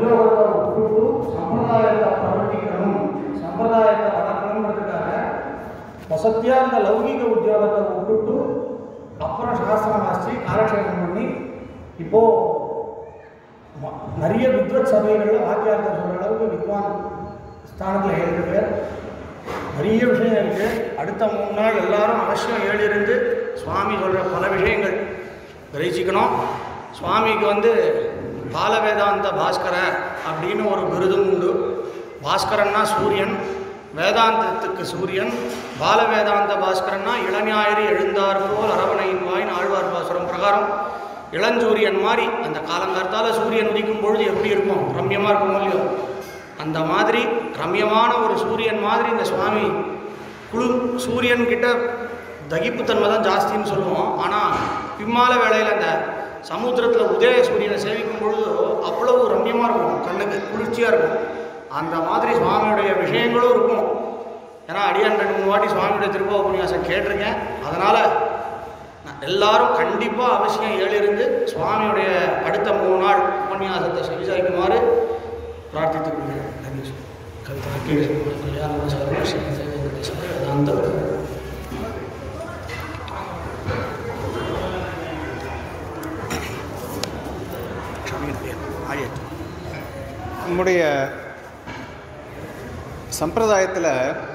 உத்தியோகத்தை விட்டுட்டு சம்பிரதாயத்தை பிரவர்த்திக்கணும் சம்பிரதாயத்தை வளர்க்கணுன்றதுக்காக வசத்தியா இந்த லௌகிக உத்தியோகத்தை விட்டுட்டு அப்புறம் சாஸ்திரம் வாசி காலக்ஷேபம் பண்ணி இப்போ ம- நிறைய வித்வத் சபைகளில் வாக்கியார்த்த சொல்கிற அளவுக்கு வித்வான் ஸ்தானத்தில் ஏறிருக்கு நிறைய விஷயம் இருக்கு அடுத்த மூணு நாள் எல்லாரும் அவசியம் ஏழிருந்து சுவாமி சொல்கிற பல விஷயங்கள் கிரகிச்சிக்கணும் சுவாமிக்கு வந்து பாலவேதாந்த பாஸ்கர அப்படின்னு ஒரு விருதும் உண்டு பாஸ்கரன்னா சூரியன் வேதாந்தத்துக்கு சூரியன் பாலவேதாந்த பாஸ்கரன்னா இளஞாயிறு எழுந்தார் போல் அரவணையின் வாயின் ஆழ்வார் பாசுரம் பிரகாரம் இளஞ்சூரியன் மாதிரி அந்த காலங்கார்த்தால சூரியன் உதிக்கும் பொழுது எப்படி இருக்கும் ரம்யமாக இருக்கும் இல்லையோ அந்த மாதிரி ரம்யமான ஒரு சூரியன் மாதிரி இந்த சுவாமி குழு சூரியன் கிட்ட தகிப்புத்தன்மை தான் ஜாஸ்தின்னு சொல்லுவோம் ஆனால் பிம்மால வேளையில் அந்த சமுத்திரத்தில் உதய சூரியனை சேவிக்கும் பொழுது அவ்வளவு ரம்யமாக இருக்கும் கண்ணுக்கு குளிர்ச்சியாக இருக்கும் அந்த மாதிரி சுவாமியுடைய விஷயங்களும் இருக்கும் ஏன்னா அடியான் ரெண்டு மூணு வாட்டி சுவாமியுடைய திருப்ப உபன்யாசம் கேட்டிருக்கேன் அதனால் நான் எல்லாரும் கண்டிப்பாக அவசியம் ஏழிருந்து சுவாமியுடைய அடுத்த மூணு நாள் உபன்யாசத்தை செவிசாய்க்குமாறு பிரார்த்தித்துக் கொள்கிறேன் நன்றி சுவாமி. கவிதா கீழே கல்யாண சார் ஸ்ரீ வெங்கடேச வேதாந்த ஆயிரத்தி நம்முடைய சம்பிரதாயத்தில்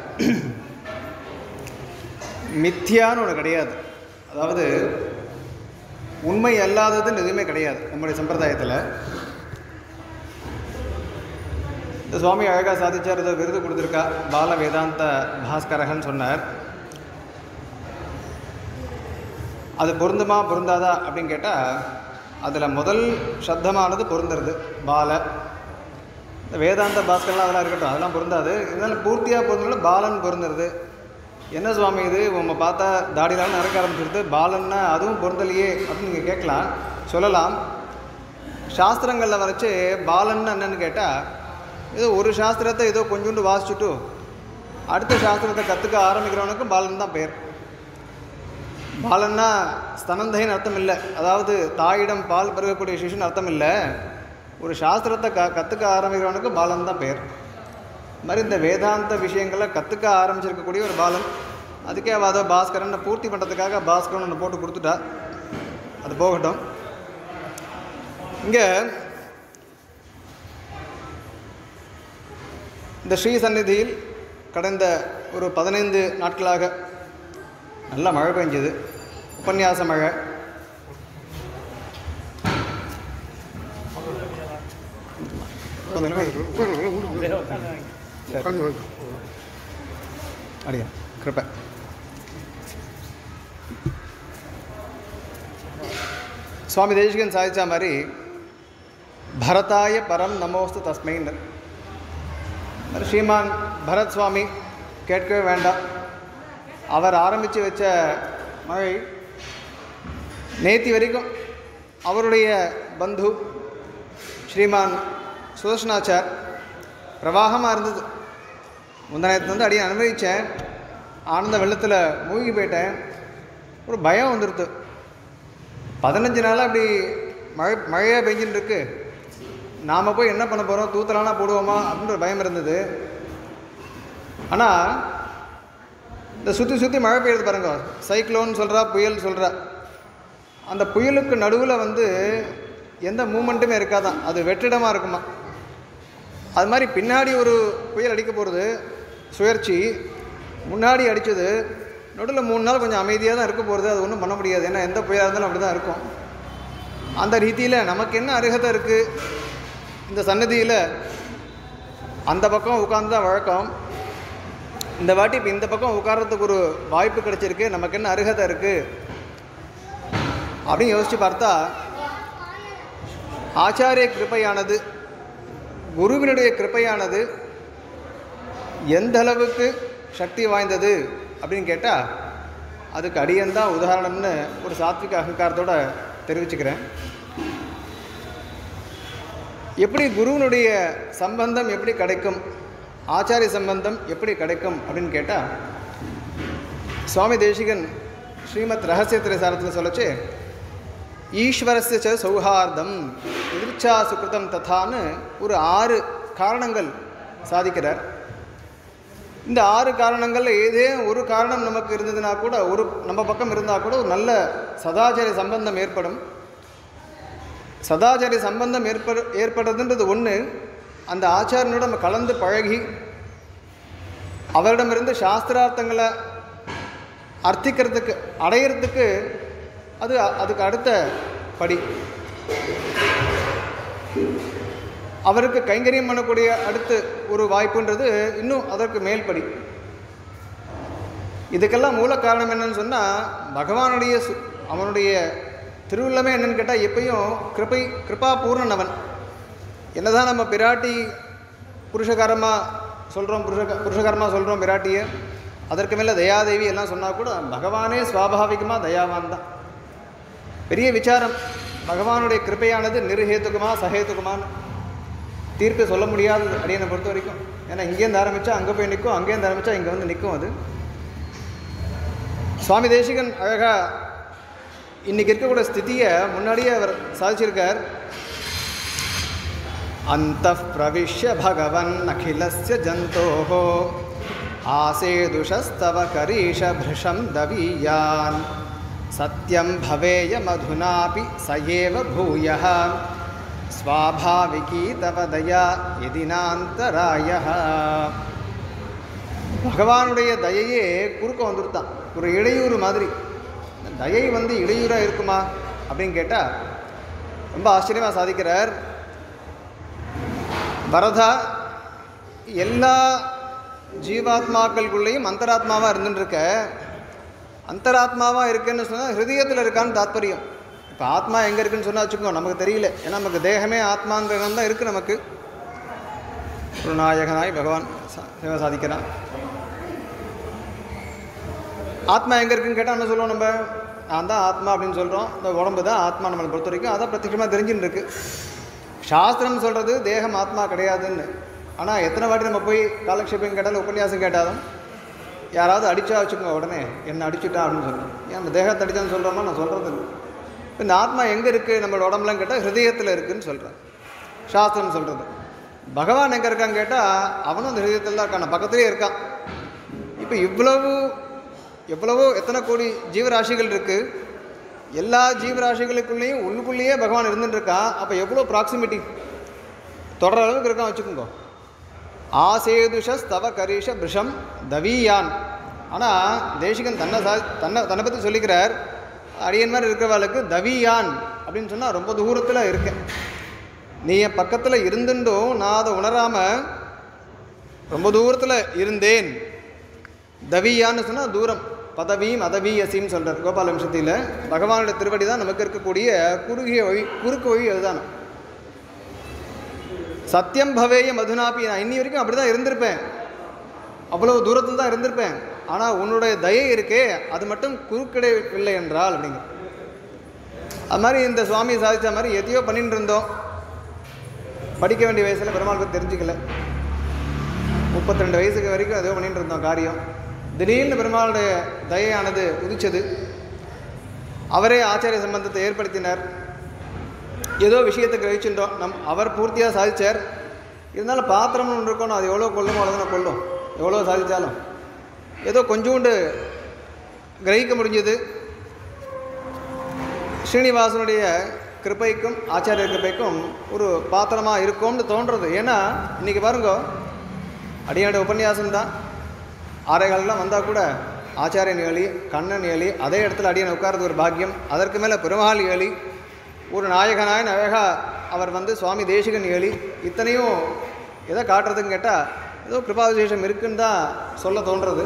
மித்தியான்னு ஒன்று கிடையாது அதாவது உண்மை அல்லாததுன்னு எதுவுமே கிடையாது நம்முடைய சம்பிரதாயத்தில் இந்த சுவாமி அழகாக சாதிச்சார் ஏதோ விருது கொடுத்துருக்கா பால வேதாந்த பாஸ்கரகன் சொன்னார் அது பொருந்துமா பொருந்தாதா அப்படின்னு கேட்டால் அதில் முதல் சப்தமானது பொருந்துறது பால இந்த வேதாந்த பாஸ்கர்லாம் அதெல்லாம் இருக்கட்டும் அதெல்லாம் பொருந்தாது இருந்தாலும் பூர்த்தியாக பொருந்தல பாலன் பொருந்துறது என்ன சுவாமி இது உங்க பார்த்தா தாடிலாம் நடக்க ஆரம்பிச்சிருது பாலன்னா அதுவும் பொருந்தலையே அப்படின்னு நீங்கள் கேட்கலாம் சொல்லலாம் சாஸ்திரங்களில் வரைச்சு பாலன்னு என்னன்னு கேட்டால் ஏதோ ஒரு சாஸ்திரத்தை ஏதோ கொஞ்சோண்டு வாசிச்சுட்டு அடுத்த சாஸ்திரத்தை கற்றுக்க ஆரம்பிக்கிறவனுக்கு பாலன் தான் பேர் பாலன்னா ஸ்தனந்தைன்னு அர்த்தம் இல்லை அதாவது தாயிடம் பால் பருகக்கூடிய சிசுன்னு அர்த்தம் இல்லை ஒரு சாஸ்திரத்தை க கற்றுக்க ஆரம்பிக்கிறவனுக்கு பாலன் தான் பேர் இது மாதிரி இந்த வேதாந்த விஷயங்களை கற்றுக்க ஆரம்பிச்சிருக்கக்கூடிய ஒரு பாலன் அதுக்கே அவ அதை பாஸ்கரன் பூர்த்தி பண்ணுறதுக்காக பாஸ்கரன் ஒன்று போட்டு கொடுத்துட்டா அது போகட்டும் இங்கே இந்த ஸ்ரீ சந்நிதியில் கடந்த ஒரு பதினைந்து நாட்களாக நல்லா மழை பெஞ்சது உபன்யாச மழை சரி. அடியா கிருப்பை சுவாமி தேசிகன் சாதிச்ச மாதிரி பரதாய பரம் நமோஸ்து தஸ்மைன்னர் அது ஸ்ரீமான் பரத் சுவாமி கேட்கவே வேண்டாம் அவர் ஆரம்பித்து வச்ச மழை நேத்தி வரைக்கும் அவருடைய பந்து ஸ்ரீமான் சுதர்ஷனாச்சார் பிரவாகமாக இருந்தது முந்தனத்து வந்து அடியை அனுபவித்தேன் ஆனந்த வெள்ளத்தில் மூழ்கி போயிட்டேன் ஒரு பயம் வந்துடுது பதினஞ்சு நாளாக அப்படி மழை மழையாக பெஞ்சுட்டு இருக்கு நாம் போய் என்ன பண்ண போகிறோம் தூத்தலானா போடுவோமா அப்படின்ற ஒரு பயம் இருந்தது ஆனால் இந்த சுற்றி சுற்றி மழை பெய்யுறது பாருங்க சைக்ளோன் சொல்கிறா புயல் சொல்கிறா அந்த புயலுக்கு நடுவில் வந்து எந்த மூமெண்ட்டுமே இருக்காதான் அது வெற்றிடமாக இருக்குமா அது மாதிரி பின்னாடி ஒரு புயல் அடிக்க போகிறது சுழற்சி முன்னாடி அடித்தது நடுவில் மூணு நாள் கொஞ்சம் அமைதியாக தான் இருக்க போகிறது அது ஒன்றும் பண்ண முடியாது ஏன்னா எந்த புயலாக இருந்தாலும் அப்படி தான் இருக்கும் அந்த ரீதியில் நமக்கு என்ன அருகதை இருக்குது இந்த சன்னதியில் அந்த பக்கம் உட்கார்ந்து தான் வழக்கம் இந்த வாட்டி இப்போ இந்த பக்கம் உட்கார்றதுக்கு ஒரு வாய்ப்பு கிடைச்சிருக்கு நமக்கு என்ன அருகதை இருக்குது அப்படின்னு யோசித்து பார்த்தா ஆச்சாரிய கிருப்பையானது குருவினுடைய கிருப்பையானது எந்த அளவுக்கு சக்தி வாய்ந்தது அப்படின்னு கேட்டால் அதுக்கு அடியன் தான் உதாரணம்னு ஒரு சாத்விக அகங்காரத்தோட தெரிவிச்சுக்கிறேன் எப்படி குருவினுடைய சம்பந்தம் எப்படி கிடைக்கும் ஆச்சாரிய சம்பந்தம் எப்படி கிடைக்கும் அப்படின்னு கேட்டால் சுவாமி தேசிகன் ஸ்ரீமத் ரகசிய திரைசாரத்தில் சொல்லச்சு ஈஸ்வரஸ்ய ச சௌஹார்தம் எதிர்ச்சா சுகிருதம் ததான்னு ஒரு ஆறு காரணங்கள் சாதிக்கிறார் இந்த ஆறு காரணங்கள்ல ஏதே ஒரு காரணம் நமக்கு இருந்ததுன்னா கூட ஒரு நம்ம பக்கம் இருந்தால் கூட ஒரு நல்ல சதாச்சாரிய சம்பந்தம் ஏற்படும் சதாச்சாரிய சம்பந்தம் ஏற்பட ஏற்படுறதுன்றது ஒன்று அந்த ஆச்சாரியனோட நம்ம கலந்து பழகி அவரிடமிருந்து சாஸ்திரார்த்தங்களை அர்த்திக்கிறதுக்கு அடையிறதுக்கு அது அதுக்கு அடுத்த படி அவருக்கு கைங்கரியம் பண்ணக்கூடிய அடுத்து ஒரு வாய்ப்புன்றது இன்னும் அதற்கு மேல்படி இதுக்கெல்லாம் மூல காரணம் என்னன்னு சொன்னால் பகவானுடைய சு அவனுடைய திருவுள்ளமே என்னன்னு கேட்டால் எப்பயும் கிருபை கிருபா பூர்ணன் அவன் என்னதான் நம்ம பிராட்டி புருஷகாரமாக சொல்கிறோம் புருஷ புருஷகாரமாக சொல்கிறோம் பிராட்டியை அதற்கு மேலே தயாதேவி எல்லாம் சொன்னால் கூட பகவானே சுவாபாவிகமாக தயாவான் தான் பெரிய விசாரம் பகவானுடைய கிருபையானது நிர்ஹேத்துக்குமா சஹேத்துக்குமான்னு தீர்ப்பு சொல்ல முடியாதது அடியனை பொறுத்த வரைக்கும் ஏன்னா இங்கேருந்து ஆரம்பித்தா அங்கே போய் நிற்கும் அங்கேருந்து ஆரம்பித்தா இங்கே வந்து நிற்கும் அது சுவாமி தேசிகன் அழகாக இன்னைக்கு இருக்கக்கூடிய ஸ்திதியை முன்னாடியே அவர் சாதிச்சிருக்கார் அந்த பிரவிஷ்ய பகவன் அகிலஸ்ய ஜந்தோः ஆசேதுஷஸ்தவ கரீஷ பிருஷம் தவீயான் சத்யம் பவேய மதுனாபி ச ஏவ பூயः ஸ்வாபாவிகி தவ தயா எதினாந்தராய பகவானுடைய தயையே குறுக்க வந்துருத்தான் ஒரு இடையூறு மாதிரி தயை வந்து இடையூறாக இருக்குமா அப்படின்னு கேட்டால் ரொம்ப ஆச்சரியமாக சாதிக்கிறார் பரதா எல்லா ஜீவாத்மாக்களுக்குள்ளேயும் அந்தராத்மாவாக இருந்துட்டு இருக்க அந்தராத்மாவாக இருக்குன்னு சொன்னால் ஹிருதயத்தில் இருக்கான்னு தாத்பரியம் இப்போ ஆத்மா எங்கே இருக்குன்னு சொன்னால் வச்சுக்கோ நமக்கு தெரியல ஏன்னா நமக்கு தேகமே ஆத்மான்ற எண்ணம் தான் இருக்குது நமக்கு ஒரு நாயகனாய் பகவான் சா- சேவை சாதிக்கிறான் ஆத்மா எங்கே இருக்குன்னு கேட்டால் என்ன சொல்லுவோம் நம்ம நான் தான் ஆத்மா அப்படின்னு சொல்கிறோம் இந்த உடம்பு தான் ஆத்மா நம்மளை பொறுத்த வரைக்கும் அதான் பிரத்யட்சமாக தெரிஞ்சுன்னு இருக்கு சாஸ்திரம் சொல்கிறது தேகம் ஆத்மா கிடையாதுன்னு ஆனால் எத்தனை வாட்டி நம்ம போய் காலக்ஷேபம் கேட்டாலும் உபன்யாசம் கேட்டாலும் யாராவது அடிச்சா வச்சுக்கோங்க உடனே என்ன அடிச்சுட்டான் அப்படின்னு சொல்கிறோம் ஏன் நம்ம தேகத்தை அடிச்சான்னு சொல்கிறோமா நான் சொல்கிறது இல்லை இந்த ஆத்மா எங்கே இருக்குது நம்மளோட உடம்புலாம் கேட்டால் ஹிருதயத்தில் இருக்குன்னு சொல்கிறேன் சாஸ்திரம் சொல்கிறது பகவான் எங்கே இருக்கான்னு கேட்டால் அவனும் அந்த ஹிருதயத்தில் தான் இருக்கான் பக்கத்துலேயே இருக்கான் இப்போ இவ்வளவு எவ்வளவோ எத்தனை கோடி ஜீவராசிகள் இருக்குது எல்லா ஜீவராசிகளுக்குள்ளேயும் உள்ளுக்குள்ளேயே பகவான் இருந்துட்டு இருக்கான் அப்போ எவ்வளோ ப்ராக்சிமிட்டி தொடர அளவுக்கு இருக்கான் வச்சுக்கோங்க ஆசேதுஷ ஸ்தவ கரீஷ பிருஷம் தவீயான் ஆனால் தேசிகன் தன்னை சா தன்னை தன்னை பற்றி சொல்லிக்கிறார் அடியன் மாதிரி இருக்கிறவாளுக்கு தவியான் அப்படின்னு சொன்னால் ரொம்ப தூரத்தில் இருக்கேன் நீ என் பக்கத்தில் இருந்துட்டும் நான் அதை உணராமல் ரொம்ப தூரத்தில் இருந்தேன் தவியான்னு சொன்னால் தூரம் பதவியும் அதவியசின்னு சொல்கிறார் கோபால வம்சத்தியில் பகவானுடைய திருவடி தான் நமக்கு இருக்கக்கூடிய குறுகிய வழி குறுக்கு வழி அதுதான் சத்தியம் பவேய மதுனாபி நான் இன்னி வரைக்கும் அப்படி தான் இருந்திருப்பேன் அவ்வளவு தூரத்தில் தான் இருந்திருப்பேன் ஆனால் உன்னுடைய தயை இருக்கே அது மட்டும் குறுக்கிடவில்லை என்றால் அப்படிங்க அது மாதிரி இந்த சுவாமி சாதித்த மாதிரி எதையோ பண்ணிட்டு இருந்தோம் படிக்க வேண்டிய வயசில் பெருமாளுக்கு தெரிஞ்சுக்கல முப்பத்தி ரெண்டு வயசுக்கு வரைக்கும் ஏதோ பண்ணிட்டு இருந்தோம் காரியம் திடீர்னு பெருமாளுடைய தயையானது உதிச்சது அவரே ஆச்சாரிய சம்பந்தத்தை ஏற்படுத்தினார் ஏதோ விஷயத்தை கிரகிச்சுட்டோம் நம் அவர் பூர்த்தியாக சாதிச்சார் இருந்தாலும் பாத்திரம்னு ஒன்று இருக்கணும் அது எவ்வளோ கொள்ளுமோ அவ்வளோ கொள்ளும் எவ்வளோ சாதித்தாலும் ஏதோ கொஞ்சோண்டு கிரகிக்க முடிஞ்சது ஸ்ரீனிவாசனுடைய கிருபைக்கும் ஆச்சாரிய கிருபைக்கும் ஒரு பாத்திரமாக இருக்கும்னு தோன்றது ஏன்னா இன்றைக்கி பாருங்க அடியாண்ட உபன்யாசம் தான் ஆரைகாலெலாம் வந்தால் கூட ஆச்சாரியன் ஏழி கண்ணன் ஏழி அதே இடத்துல அடியன் உட்கார்றது ஒரு பாக்கியம் அதற்கு மேலே பெருமாள் ஏழி ஒரு நாயகனாய் அழகா அவர் வந்து சுவாமி தேசிகன் ஏழி இத்தனையும் எதை காட்டுறதுன்னு கேட்டால் ஏதோ கிருபா விசேஷம் இருக்குன்னு தான் சொல்ல தோன்றது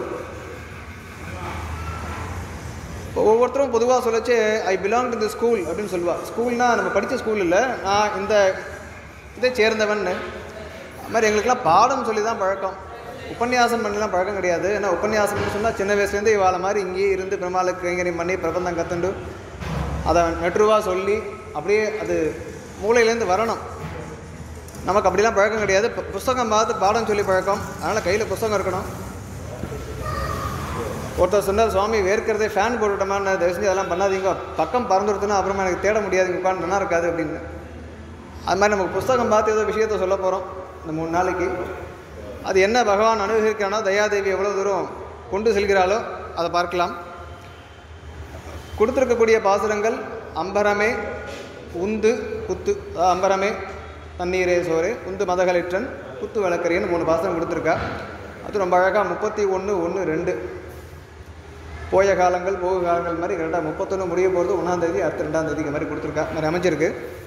இப்போ ஒவ்வொருத்தரும் பொதுவாக சொல்லச்சு I belong to the school அப்படின்னு சொல்லுவா ஸ்கூல்னா நம்ம படித்த ஸ்கூல் இல்லை நான் இந்த இதை சேர்ந்தவன்னு அது மாதிரி எங்களுக்கெல்லாம் பாடம் சொல்லி தான் பழக்கம் உபன்யாசம் பண்ணலாம் பழக்கம் கிடையாது ஏன்னா உபன்யாசம்னு சொன்னால் சின்ன வயசுலேருந்து இவாள மாதிரி இங்கேயே இருந்து பெருமாளுக்கு கைங்கரியம் பண்ணி பிரபந்தம் கற்றுண்டு அதை நெட்ருவாக சொல்லி அப்படியே அது மூளையிலேருந்து வரணும் நமக்கு அப்படிலாம் பழக்கம் கிடையாது பு- புஸ்தகம் பார்த்து பாடம் சொல்லி பழக்கம் அதனால் கையில் புஸ்தகம் இருக்கணும் ஒருத்தர் சொன்னார் சுவாமி வேர்க்கிறதே ஃபேன் போட்டுவிட்டோமான்னு தயவு செஞ்சு அதெல்லாம் பண்ணாதீங்க பக்கம் பறந்துடுத்துனா அப்புறமா எனக்கு தேட முடியாது உட்காந்து நல்லா இருக்காது அப்படின்னு அது மாதிரி நமக்கு புஸ்தகம் பார்த்து ஏதோ விஷயத்த சொல்ல போகிறோம் இந்த மூணு நாளைக்கு அது என்ன பகவான் அனுபவிக்கிறானோ தயாதேவி எவ்வளோ தூரம் கொண்டு செல்கிறாளோ அதை பார்க்கலாம் கொடுத்துருக்கக்கூடிய பாசுரங்கள் அம்பரமே உந்து குத்து அதாவது அம்பரமே தண்ணீரே சோறு உந்து மதகளிற்றன் குத்து விளக்கறின்னு மூணு பாசுரம் கொடுத்துருக்கா அது ரொம்ப அழகாக முப்பத்தி ஒன்று ஒன்று ரெண்டு போய காலங்கள் போக காலங்கள் மாதிரி கரெக்டாக முப்பத்தொன்று முடிய போகிறது ஒன்றாந்தேதி அடுத்த ரெண்டாம் தேதிக்கு மாதிரி கொடுத்துருக்கா மாதிரி அமைஞ்சிருக்கு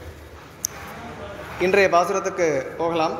இன்றைய பாசுரத்துக்கு போகலாம்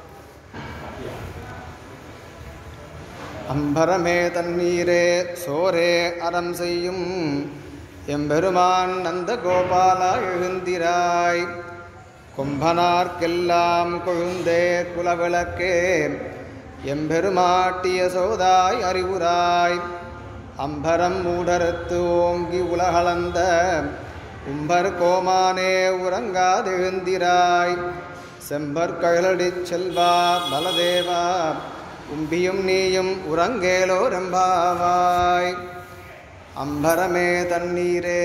அம்பரமே தண்ணீரே சோரே அறம் செய்யும் எம்பெருமான் நந்த கோபாலா எழுந்திராய் கொம்பனார்க்கெல்லாம் கொழுந்தே குலவிளக்கே எம்பெருமாட்டிய சோதாய் அறிவுராய் அம்பரம் மூடறுத்து ஓங்கி உலகளந்த உம்பர் கோமானே உறங்காதெழுந்திராய் செம்பர் கழலடிச் செல்வா பலதேவா உம்பியும் நீயும் உறங்கேலோ ரெம்பாவாய் அம்பரமே தண்ணீரே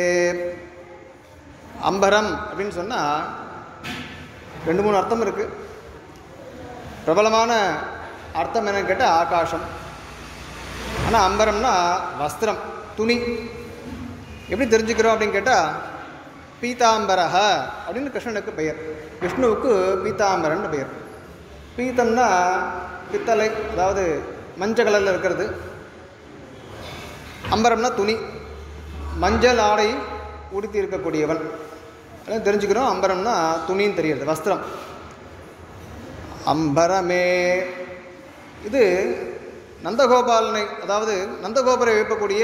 அம்பரம் அப்படின்னு சொன்னால் ரெண்டு மூணு அர்த்தம் இருக்குது பிரபலமான அர்த்தம் என்னன்னு கேட்டால் ஆகாசம் ஆனால் அம்பரம்னா வஸ்திரம் துணி எப்படி தெரிஞ்சுக்கிறோம் அப்படின்னு கேட்டால் பீதாம்பரஹ அப்படின்னு கிருஷ்ணனுக்கு பெயர் விஷ்ணுவுக்கு பீதாம்பரன் பெயர் பீத்தம்னா பித்தளை அதாவது மஞ்சள் கலரில் இருக்கிறது அம்பரம்னா துணி மஞ்சள் ஆடை உடுத்தி இருக்கக்கூடியவன் அதான் தெரிஞ்சுக்கிறோம் அம்பரம்னா துணின்னு தெரியுது வஸ்திரம் அம்பரமே இது நந்தகோபாலனை அதாவது நந்தகோபரை எழுப்பக்கூடிய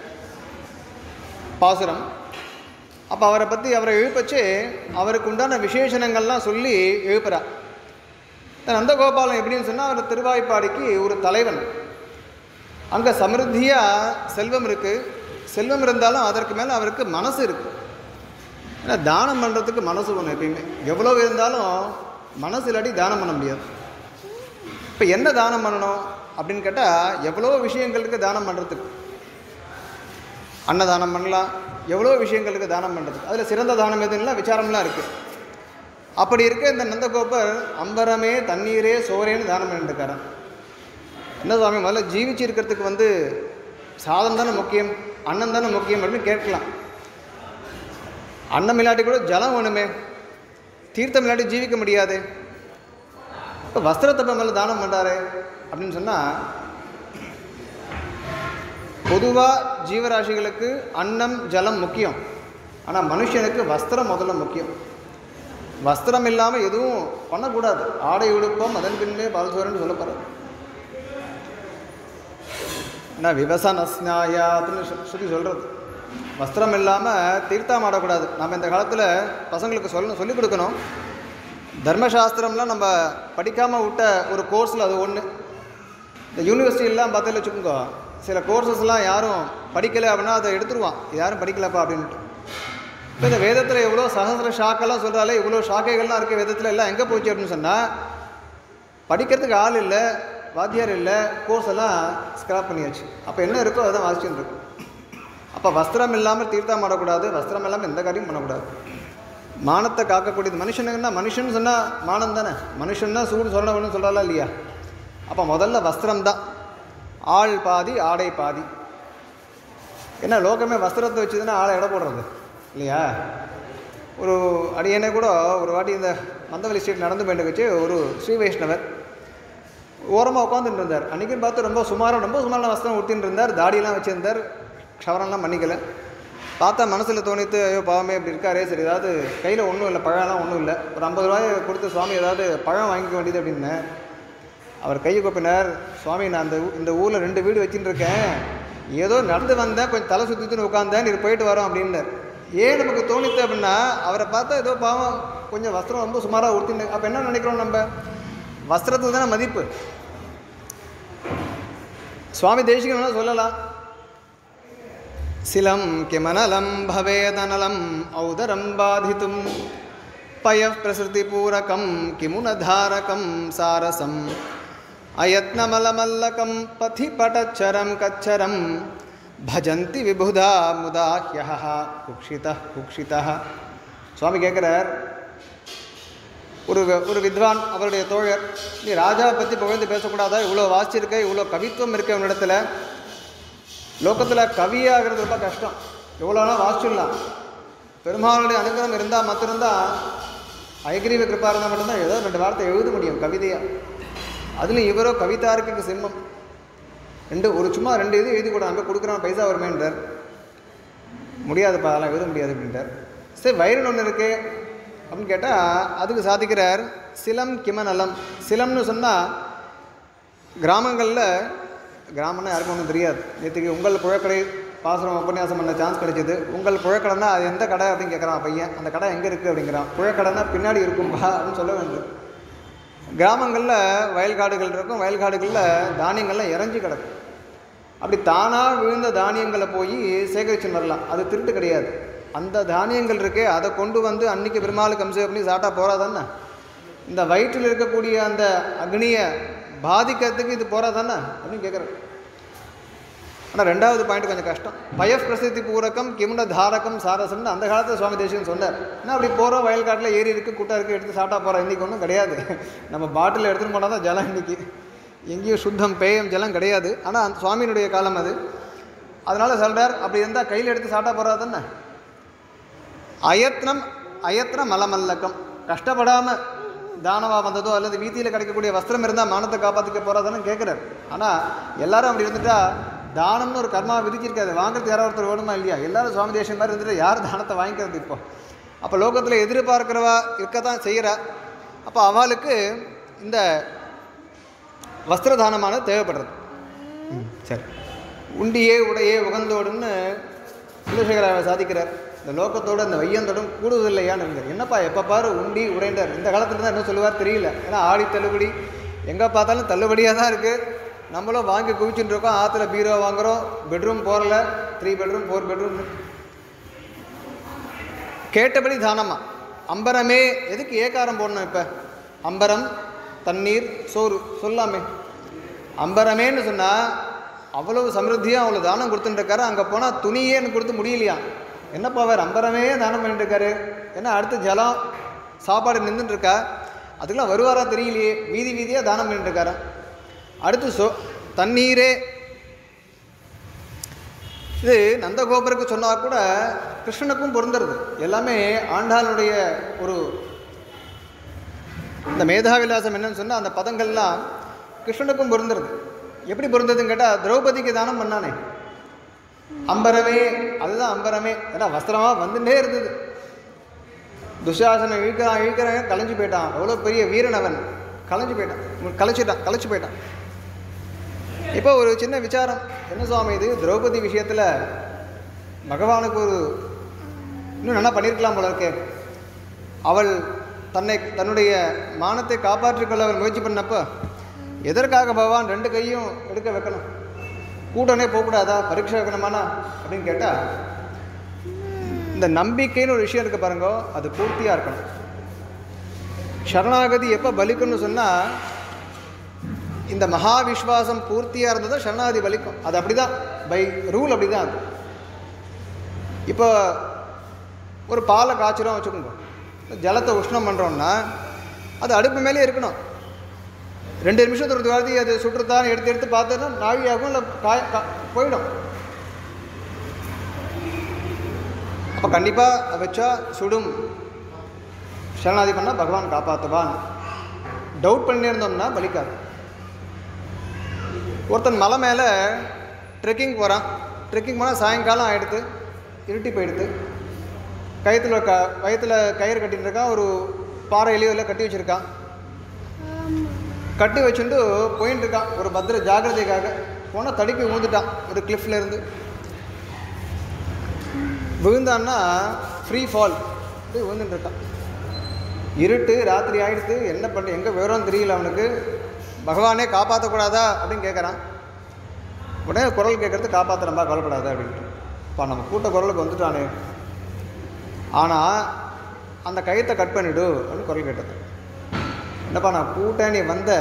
பாசுரம் அப்போ அவரை பற்றி அவரை எழுப்பச்சு அவருக்கு உண்டான விசேஷணங்கள்லாம் சொல்லி எழுப்புறா இந்த நந்தகோபாலன் எப்படின்னு சொன்னால் அவர் திருவாய்ப்பாடிக்கு ஒரு தலைவன் அங்கே சமிருத்தியாக செல்வம் இருக்குது செல்வம் இருந்தாலும் அதற்கு மேலே அவருக்கு மனசு இருக்குது ஏன்னா தானம் பண்ணுறதுக்கு மனசு ஒன்று எப்பயுமே எவ்வளோ இருந்தாலும் மனசு இல்லாட்டி தானம் பண்ண முடியாது இப்போ என்ன தானம் பண்ணணும் அப்படின்னு கேட்டால் எவ்வளோ விஷயங்களுக்கு தானம் பண்ணுறதுக்கு அன்னதானம் பண்ணலாம் எவ்வளோ விஷயங்களுக்கு தானம் பண்ணுறதுக்கு அதில் சிறந்த தானம் எதுன்னா விசாரம்லாம் இருக்குது அப்படி இருக்க இந்த நந்தகோபர் அம்பரமே தண்ணீரே சோறேன்னு தானம் பண்ணிட்டுருக்காராம் என்ன சுவாமி முதல்ல ஜீவிச்சு இருக்கிறதுக்கு வந்து சாதம் தானே முக்கியம் அன்னம் தானே முக்கியம் அப்படின்னு கேட்கலாம் அன்னம் இல்லாட்டி கூட ஜலம் வேணுமே தீர்த்தம் இல்லாட்டி ஜீவிக்க முடியாது இப்போ வஸ்திரத்தை மேலே தானம் பண்ணுறாரு அப்படின்னு சொன்னால் பொதுவாக ஜீவராசிகளுக்கு அன்னம் ஜலம் முக்கியம் ஆனால் மனுஷனுக்கு வஸ்திரம் முதல்ல முக்கியம் வஸ்திரம் இல்லாமல் எதுவும் பண்ணக்கூடாது ஆடை உடுப்போம் அதன் பின்னே பால்சோரன்னு சொல்லப்படுறது என்ன விவசான ஸ்நாயாத்துன்னு சொல்லி சொல்கிறது வஸ்திரம் இல்லாமல் தீர்த்தம் ஆடக்கூடாது நம்ம இந்த காலத்தில் பசங்களுக்கு சொல்லணும் சொல்லிக் கொடுக்கணும் தர்மசாஸ்திரம்லாம் நம்ம படிக்காமல் விட்ட ஒரு கோர்ஸில் அது ஒன்று இந்த யூனிவர்சிட்டிலாம் பார்த்துல வச்சுக்கோங்க சில கோர்சஸ்லாம் யாரும் படிக்கலை அப்படின்னா அதை எடுத்துருவான் யாரும் படிக்கலப்பா அப்படின்ட்டு இப்போ இந்த வேதத்தில் எவ்வளோ சகசிர ஷாக்கெல்லாம் சொல்கிறாலே இவ்வளோ ஷாக்கைகள்லாம் இருக்குது வேதத்தில் எல்லாம் எங்கே போச்சு அப்படின்னு சொன்னால் படிக்கிறதுக்கு ஆள் இல்லை வாத்தியார் இல்லை கோர்ஸ் எல்லாம் ஸ்கிராப் பண்ணியாச்சு அப்போ என்ன இருக்கோ அதுதான் வாசிச்சுட்டு இருக்கும் அப்போ வஸ்திரம் இல்லாமல் தீர்த்தம் ஆடக்கூடாது வஸ்திரம் இல்லாமல் எந்த காரியமும் பண்ணக்கூடாது மானத்தை காக்கக்கூடியது மனுஷனுக்குன்னா மனுஷன் சொன்னால் மானம் தானே மனுஷன்னா சூடு சொல்லணும்னு சொல்கிறாளா இல்லையா அப்போ முதல்ல வஸ்திரம் தான் ஆள் பாதி ஆடை பாதி என்ன லோகமே வஸ்திரத்தை வச்சுதுன்னா ஆளை எடை போடுறது இல்லையா ஒரு அடியனே கூட ஒரு வாட்டி இந்த மந்தவெளி ஸ்ட்ரீட் நடந்து போயிட்டு வச்சு ஒரு ஸ்ரீ வைஷ்ணவர் ஓரமாக உட்காந்துட்டு இருந்தார் அன்றைக்கும் பார்த்து ரொம்ப சுமாராக ரொம்ப சுமாரான வஸ்திரம் உடுத்தின்னு இருந்தார் தாடியெல்லாம் வச்சுருந்தார் க்ஷவரம்லாம் பண்ணிக்கல பார்த்தா மனசில் தோணித்து ஐயோ பாவமே இப்படி இருக்காரே சரி ஏதாவது கையில் ஒன்றும் இல்லை பழம்லாம் ஒன்றும் இல்லை ஒரு ஐம்பது ரூபாய் கொடுத்து சுவாமி ஏதாவது பழம் வாங்கிக்க வேண்டியது அப்படின்னு அவர் கையை கொப்பினார் சுவாமி நான் அந்த ஊ- இந்த ஊரில் ரெண்டு வீடு வச்சுட்டு இருக்கேன் ஏதோ நடந்து வந்தேன் கொஞ்சம் தலை சுற்றிட்டு உட்காந்தேன் நீ போயிட்டு வரோம் அப்படின்னார் ஏன் நமக்கு தோணித்து அப்படின்னா அவரை பார்த்தா ஏதோ பாவம் கொஞ்சம் வஸ்திரம் ரொம்ப சுமாராக உடுத்தின்னு அப்போ என்ன நினைக்கிறோம் நம்ம வஸ்திரத்துக்கு தானே மதிப்பு சுவாமி தேசிகனா சொல்லலாம் சிலம் கிமனலம் பவேதனலம் ஔதரம் பாதித்தும் பய பிரசுதிபூரகம் கிமுனதாரகம் சாரசம் अयत्नमलमल्लकं पथि पटच्चरं कच्छरं भजन्ति विबुधा मुदा ह्यः कुक्षितः कुक्षितः சுவாமி கேட்குறார் ஒரு ஒரு வித்வான் அவருடைய தோழர் நீ ராஜாவை பற்றி புகழ்ந்து பேசக்கூடாதா இவ்வளோ வாசிச்சிருக்க இவ்வளோ கவித்துவம் இருக்க உன்னிடத்துல லோகத்தில் கவியாகிறது ரொம்ப கஷ்டம் எவ்வளோனா வாசிச்சிடலாம் பெருமாளுடைய அனுகிரகம் இருந்தால் மட்டும்தான் ஐகிரீவ கிருப்பா இருந்தால் மட்டும்தான் ஏதோ ரெண்டு வார்த்தை எழுத முடியும் கவிதையாக அதுலேயும் இவரோ கவிதாருக்கு சிம்மம் ரெண்டு ஒரு சும்மா ரெண்டு இது எழுதி கூட அங்கே கொடுக்குறான் பைசா வருமேன்றார் முடியாதுப்பா அதெல்லாம் எழுத முடியாது அப்படின்றார் சரி வயிறுன்னு ஒன்று இருக்கு அப்படின்னு கேட்டால் அதுக்கு சாதிக்கிறார் சிலம் கிமநலம் சிலம்னு சொன்னால் கிராமங்களில் கிராமம்னா யாருக்கும் ஒன்றும் தெரியாது நேற்றுக்கு உங்கள் புழக்கடை பாசுரம் உபன்யாசம் பண்ண சான்ஸ் கிடைச்சிது உங்கள் புழக்கடைன்னா அது எந்த கடை அப்படின்னு கேட்குறான் பையன் அந்த கடை எங்கே இருக்குது அப்படிங்கிறான் புழக்கடைன்னா பின்னாடி இருக்கும்பா அப்படின்னு சொல்ல வேண்டும் கிராமங்களில் வயல்காடுகள் இருக்கும் வயல்காடுகளில் தானியங்கள்லாம் இறஞ்சி கிடக்கும் அப்படி தானாக விழுந்த தானியங்களை போய் சேகரிச்சுன்னு வரலாம் அது திருட்டு கிடையாது அந்த தானியங்கள் இருக்கே அதை கொண்டு வந்து அன்னைக்கு பெருமாளுக்கு அம்சம் பண்ணி சாப்பிட்டா போகிறாதானே இந்த வயிற்றில் இருக்கக்கூடிய அந்த அக்னியை பாதிக்கிறதுக்கு இது போகிறாதானே அப்படின்னு கேட்குறேன் ஆனால் ரெண்டாவது பாயிண்ட் கொஞ்சம் கஷ்டம் பயப் பிரசித்தி பூரகம் கிமுன தாரகம் சாரசம்னு அந்த காலத்தில் சுவாமி தேசியம் சொன்னார் ஏன்னா அப்படி போகிறோம் வயல்காட்டில் ஏரி இருக்குது கூட்டம் இருக்குது எடுத்து சாப்பிட்டா போகிறோம் இன்றைக்கி ஒன்றும் கிடையாது நம்ம பாட்டில் எடுத்துகிட்டு போனால் தான் ஜலம் இன்றைக்கி எங்கேயும் சுத்தம் பேயம் ஜலம் கிடையாது ஆனால் அந்த சுவாமியினுடைய காலம் அது அதனால் சொல்கிறார் அப்படி இருந்தால் கையில் எடுத்து சாப்பிட்டா போகிறா தானே அயத்னம் அயத்ன மலமல்லக்கம் கஷ்டப்படாமல் தானவா வந்ததோ அல்லது வீதியில் கிடைக்கக்கூடிய வஸ்திரம் இருந்தால் மானத்தை காப்பாற்றிக்க போகிறாதானு கேட்குறாரு ஆனால் எல்லாரும் அப்படி இருந்துட்டா தானம்னு ஒரு கர்மா விதிச்சிருக்காது வாங்குறது யாரோ ஒருத்தர் வேணுமா இல்லையா எல்லாரும் சுவாமி தேசம் மாதிரி இருந்துட்டு யார் தானத்தை வாங்கிக்கிறது இப்போ அப்போ லோகத்தில் எதிர்பார்க்கிறவா இருக்க தான் செய்கிறா அப்போ அவளுக்கு இந்த வஸ்திரதானமானது தேவைப்படுறது ம், சரி உண்டியே உடையே உகந்தோடுன்னு குலசேகர சாதிக்கிறார் இந்த லோகத்தோட இந்த வையந்தோடும் கூடுவதில்லையான்னு இருந்தார் என்னப்பா எப்போ பாரு உண்டி உடைந்தார் இந்த காலத்துல தான் என்ன சொல்லுவார் தெரியல ஏன்னா ஆடி தள்ளுபடி எங்கே பார்த்தாலும் தள்ளுபடியாக தான் இருக்குது நம்மளும் வாங்கி குவிச்சுட்டு இருக்கோம் ஆற்றுல பீரோ வாங்குறோம் பெட்ரூம் போகல த்ரீ பெட்ரூம் ஃபோர் பெட்ரூம் கேட்டபடி தானமா அம்பரமே எதுக்கு ஏகாரம் போடணும் இப்போ அம்பரம் தண்ணீர் சோறு சொல்லாமே அம்பரமேன்னு சொன்னால் அவ்வளவு சமிருத்தியாக அவ்வளோ தானம் கொடுத்துட்டு இருக்காரு அங்கே போனால் துணியே எனக்கு கொடுத்து முடியலையா என்னப்பா அவர் அம்பரமே தானம் பண்ணிட்டு இருக்காரு ஏன்னா அடுத்து ஜலம் சாப்பாடு நின்றுட்டு இருக்கா அதுக்கெல்லாம் வருவாரா தெரியலையே வீதி வீதியாக தானம் பண்ணிட்டு இருக்காரா அடுத்து சோ தண்ணீரே இது நந்தகோபருக்கு சொன்னால் கூட கிருஷ்ணனுக்கும் பொருந்துறது எல்லாமே ஆண்டாளுடைய ஒரு இந்த மேதாவிலாசம் என்னன்னு சொன்னால் அந்த பதங்கள்லாம் கிருஷ்ணனுக்கும் பொருந்துறது எப்படி பொருந்ததுன்னு கேட்டால் திரௌபதிக்கு தானம் பண்ணானே அம்பரமே அதுதான் அம்பரமே ஏன்னா வஸ்திரமாக வந்துட்டே இருந்தது துஷாசனம் இழுக்கிறான் இழுக்கிறாங்க கலைஞ்சு போயிட்டான் அவ்வளோ பெரிய வீரன் அவன் கலைஞ்சு போயிட்டான் கலைச்சிட்டான் கலைச்சு போயிட்டான் இப்போ ஒரு சின்ன விசாரம் என்ன சுவாமி இது திரௌபதி விஷயத்தில் பகவானுக்கு ஒரு இன்னும் நல்லா பண்ணியிருக்கலாம் போல இருக்கே அவள் தன்னை தன்னுடைய மானத்தை காப்பாற்றிக்கொள்ள அவள் முயற்சி பண்ணப்போ எதற்காக பகவான் ரெண்டு கையும் எடுக்க வைக்கணும் கூட்டனே போகக்கூடாதா பரீட்சை வைக்கணுமானா அப்படின்னு கேட்டால் இந்த நம்பிக்கைன்னு ஒரு விஷயம் இருக்குது பாருங்க அது பூர்த்தியாக இருக்கணும் சரணாகதி எப்போ பலிக்கும்னு சொன்னால் இந்த மகா விஸ்வாசம் பூர்த்தியாக இருந்ததோ சரணாகதி பலிக்கும் அது அப்படி தான் பை ரூல் அப்படி தான் அது இப்போ ஒரு பாலை காய்ச்சிரும் வச்சுக்கோங்க ஜலத்தை உஷ்ணம் பண்ணுறோம்னா அது அடுப்பு மேலே இருக்கணும் ரெண்டு நிமிஷம் ஒரு வாரதி அது சுற்றுத்தான் எடுத்து எடுத்து பார்த்தோன்னா நாழியாகும் இல்லை காய் கா போயிடும் அப்போ கண்டிப்பாக வச்சா சுடும் சரணாதி பண்ணால் பகவான் காப்பாற்றுவான் டவுட் பண்ணியிருந்தோம்னா பலிக்காது ஒருத்தன் மலை மேலே ட்ரெக்கிங் போகிறான் ட்ரெக்கிங் போனால் சாயங்காலம் ஆகிடுது இருட்டி போயிடுது கயத்தில் க வயத்தில் கயிறு கட்டிட்டு இருக்கான் ஒரு பாறையிலையோ இல்லை கட்டி வச்சுருக்கான் கட்டி வச்சுட்டு போயின்னு இருக்கான் ஒரு பத்திர ஜாக்கிரதைக்காக போனால் தடுக்கி விழுந்துட்டான் ஒரு cliffல இருந்து விழுந்தான்னா ஃப்ரீ ஃபால் அப்படியே விழுந்துட்டு இருக்கான் இருட்டு ராத்திரி ஆயிடுத்து என்ன பண்ண எங்கே விவரம் தெரியல அவனுக்கு பகவானே காப்பாற்றக்கூடாதா அப்படின்னு கேட்குறான் உடனே குரல் கேட்குறது காப்பாற்றுறம்பா கவலைப்படாத அப்படின்ட்டு இப்போ நம்ம கூட்ட குரலுக்கு வந்துட்டானே ஆனால் அந்த கயத்தை கட் பண்ணிடு அப்படின்னு குரல் கேட்டது என்னப்பா நான் கூட்டேன் நீ வந்த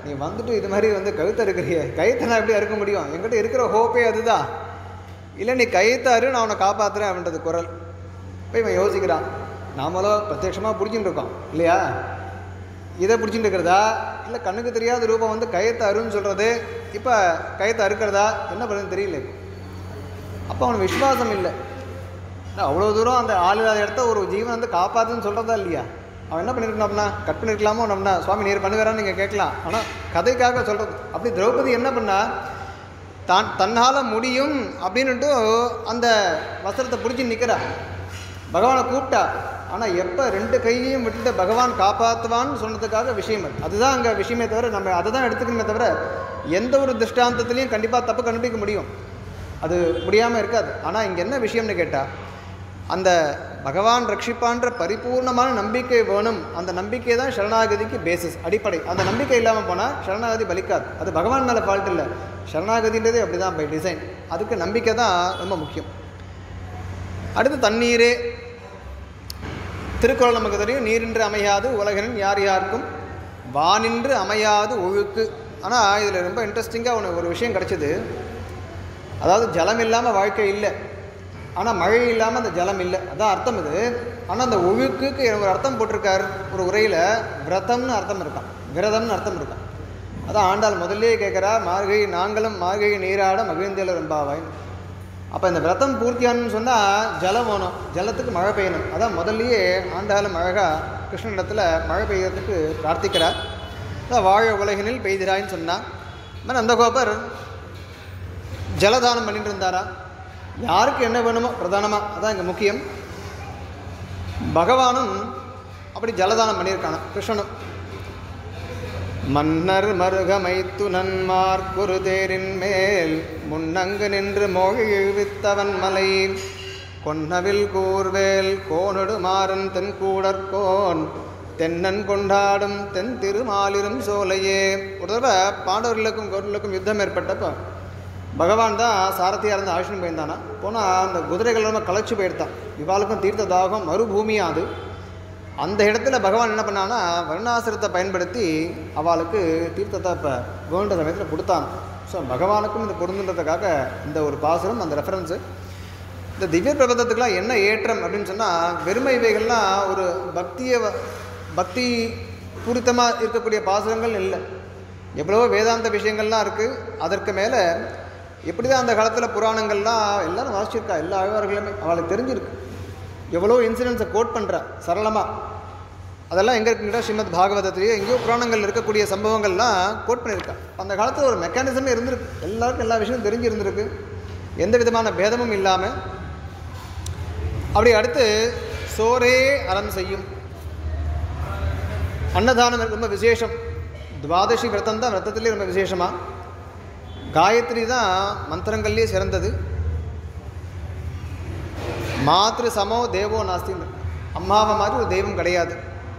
நீ வந்துட்டு இது மாதிரி வந்து கழுத்தை இருக்கிறிய கழுத்தை நான் எப்படி அறுக்க முடியும் என்கிட்ட இருக்கிற ஹோப்பே அதுதான் இல்லை நீ கழுத்தை அரு நான் உன்னை காப்பாற்றுறேன் அப்படின்றது குரல் இப்போ இவன் யோசிக்கிறான் நாமளும் பிரத்யட்சமாக பிடிச்சிட்டு இருக்கோம் இல்லையா இதை பிடிச்சிட்டு இருக்கிறதா இல்லை கண்ணுக்கு தெரியாத ரூபம் வந்து கயத்தை அருன்னு சொல்கிறது இப்போ கயத்தை அறுக்கிறதா என்ன பண்ணுறது தெரியல அப்போ அவனுக்கு விசுவாசம் இல்லை அவ்வளோ தூரம் அந்த ஆள் இல்லாத இடத்த ஒரு ஜீவன் வந்து காப்பாற்றுன்னு சொல்கிறதா இல்லையா அவன் என்ன பண்ணியிருக்கணும்னா கட் பண்ணியிருக்கலாமோ நம்மனா சுவாமி நீர் பண்ணுவேறான்னு நீங்கள் கேட்கலாம் ஆனால் கதைக்காக சொல்கிறது அப்படி திரௌபதி என்ன பண்ணா தான் தன்னால் முடியும் அப்படின்னுட்டு அந்த வஸ்திரத்தை பிடிச்சி நிற்கிறா பகவானை கூப்பிட்டா ஆனால் எப்போ ரெண்டு கையையும் விட்டுட்டு பகவான் காப்பாற்றுவான்னு சொன்னதுக்காக விஷயம் அது அதுதான் அங்கே விஷயமே தவிர நம்ம அதை தான் எடுத்துக்கணுமே தவிர எந்த ஒரு திருஷ்டாந்தத்துலேயும் கண்டிப்பாக தப்பு கண்டுபிடிக்க முடியும் அது முடியாமல் இருக்காது ஆனால் இங்கே என்ன விஷயம்னு கேட்டால் அந்த பகவான் ரட்சிப்பான்ற பரிபூர்ணமான நம்பிக்கை வேணும் அந்த நம்பிக்கை தான் சரணாகதிக்கு பேசிஸ் அடிப்படை அந்த நம்பிக்கை இல்லாமல் போனால் சரணாகதி பலிக்காது அது பகவான் மேலே ஃபால்ட் இல்லை சரணாகதின்றதே அப்படி தான் பை டிசைன் அதுக்கு நம்பிக்கை தான் ரொம்ப முக்கியம் அடுத்து தண்ணீரே திருக்குறள் நமக்கு தெரியும் நீரின்று அமையாது உலகினின் யார் யாருக்கும் வானின்று அமையாது ஒழுக்கு ஆனால் இதில் ரொம்ப இன்ட்ரெஸ்டிங்காக ஒன்று ஒரு விஷயம் கிடச்சிது அதாவது ஜலம் இல்லாமல் வாழ்க்கை இல்லை ஆனால் மழை இல்லாமல் அந்த ஜலம் இல்லை அதான் அர்த்தம் இது ஆனால் அந்த ஒழுக்குக்கு ஒரு அர்த்தம் போட்டிருக்கார் ஒரு உரையில் விரதம்னு அர்த்தம் இருக்கான் விரதம்னு அர்த்தம் இருக்கான் அதான் ஆண்டாள் முதல்லயே கேட்குறா மார்கழி நாங்களும் மார்கழி நீராட மகிழ்ந்தேல ரொம்பாவாயின் அப்போ இந்த விரதம் பூர்த்தியானு சொன்னால் ஜலம் வேணும் ஜலத்துக்கு மழை பெய்யணும் அதான் முதல்லயே ஆண்டாளும் அழகாக கிருஷ்ணனிடத்தில் மழை பெய்யறதுக்கு பிரார்த்திக்கிறார் அதான் வாழ உலகினில் பெய்திராயின்னு சொன்னா ஆனால் நந்தகோபர் ஜலதானம் பண்ணிட்டு இருந்தாரா யாருக்கு என்ன வேணுமோ பிரதானமாக அதான் இங்கே முக்கியம் பகவானும் அப்படி ஜலதானம் பண்ணியிருக்கான கிருஷ்ணனும் மன்னர் மருகமைத்து நன்மார் குரு தேரின் மேல் முன்னங்கு நின்று மொழி இழுவித்தவன் மலை கொன்னவில் கூர்வேல் கோனொடு மாறன் தென்கூடற்கோன் தென்னன் கொண்டாடும் தென் திருமாலிரும் சோலையே ஒரு தடவை பாண்டவர்களுக்கும் கௌரவர்களுக்கும் யுத்தம் ஏற்பட்டப்போ பகவான் தான் சாரதியாக இருந்து ஆஷ்ணம் போயிருந்தானா போனால் அந்த குதிரைகள் ரொம்ப களைச்சு போயிருந்தான் இவாளுக்கும் தீர்த்த தாகம் மறுபூமியாக அது அந்த இடத்துல பகவான் என்ன பண்ணான்னா வருணாசிரத்தை பயன்படுத்தி அவளுக்கு தீர்த்தத்தை இப்போ வேண்ட சமயத்தில் கொடுத்தான் ஸோ பகவானுக்கும் இது பொருந்துன்றதுக்காக இந்த ஒரு பாசுரம் அந்த ரெஃபரன்ஸு இந்த திவ்ய பிரபந்தத்துக்கெலாம் என்ன ஏற்றம் அப்படின்னு சொன்னால் வெறுமை இவைகள்லாம் ஒரு பக்தியை வ- பக்தி பூரித்தமாக இருக்கக்கூடிய பாசுரங்கள் இல்லை எவ்வளவோ வேதாந்த விஷயங்கள்லாம் இருக்குது அதற்கு மேலே எப்படி தான் அந்த காலத்தில் புராணங்கள்லாம் எல்லாரும் வாசிச்சிருக்கா எல்லா ஆழ்வார்களுமே அவளுக்கு தெரிஞ்சிருக்கு எவ்வளோ இன்சிடென்ட்ஸை கோட் பண்ணுறா சரளமாக அதெல்லாம் எங்கே இருக்குங்கிற ஸ்ரீமத் பாகவதத்திலேயே எங்கேயோ புராணங்கள் இருக்கக்கூடிய சம்பவங்கள்லாம் கோட் பண்ணியிருக்கா அந்த காலத்தில் ஒரு மெக்கானிசமே இருந்திருக்கு எல்லாருக்கும் எல்லா விஷயமும் தெரிஞ்சிருந்திருக்கு எந்த விதமான பேதமும் இல்லாமல் அப்படி அடுத்து சோரே அறம் செய்யும் அன்னதானம் ரொம்ப விசேஷம் துவாதசி விரதம் தான் விரதத்துலேயே ரொம்ப விசேஷமாக காயத்ரி தான் மந்திரங்கள்லேயே சிறந்தது மாத்ரு சமோ தேவோ நாஸ்தின்னு அம்மாவை மாதிரி ஒரு தெய்வம் கிடையாது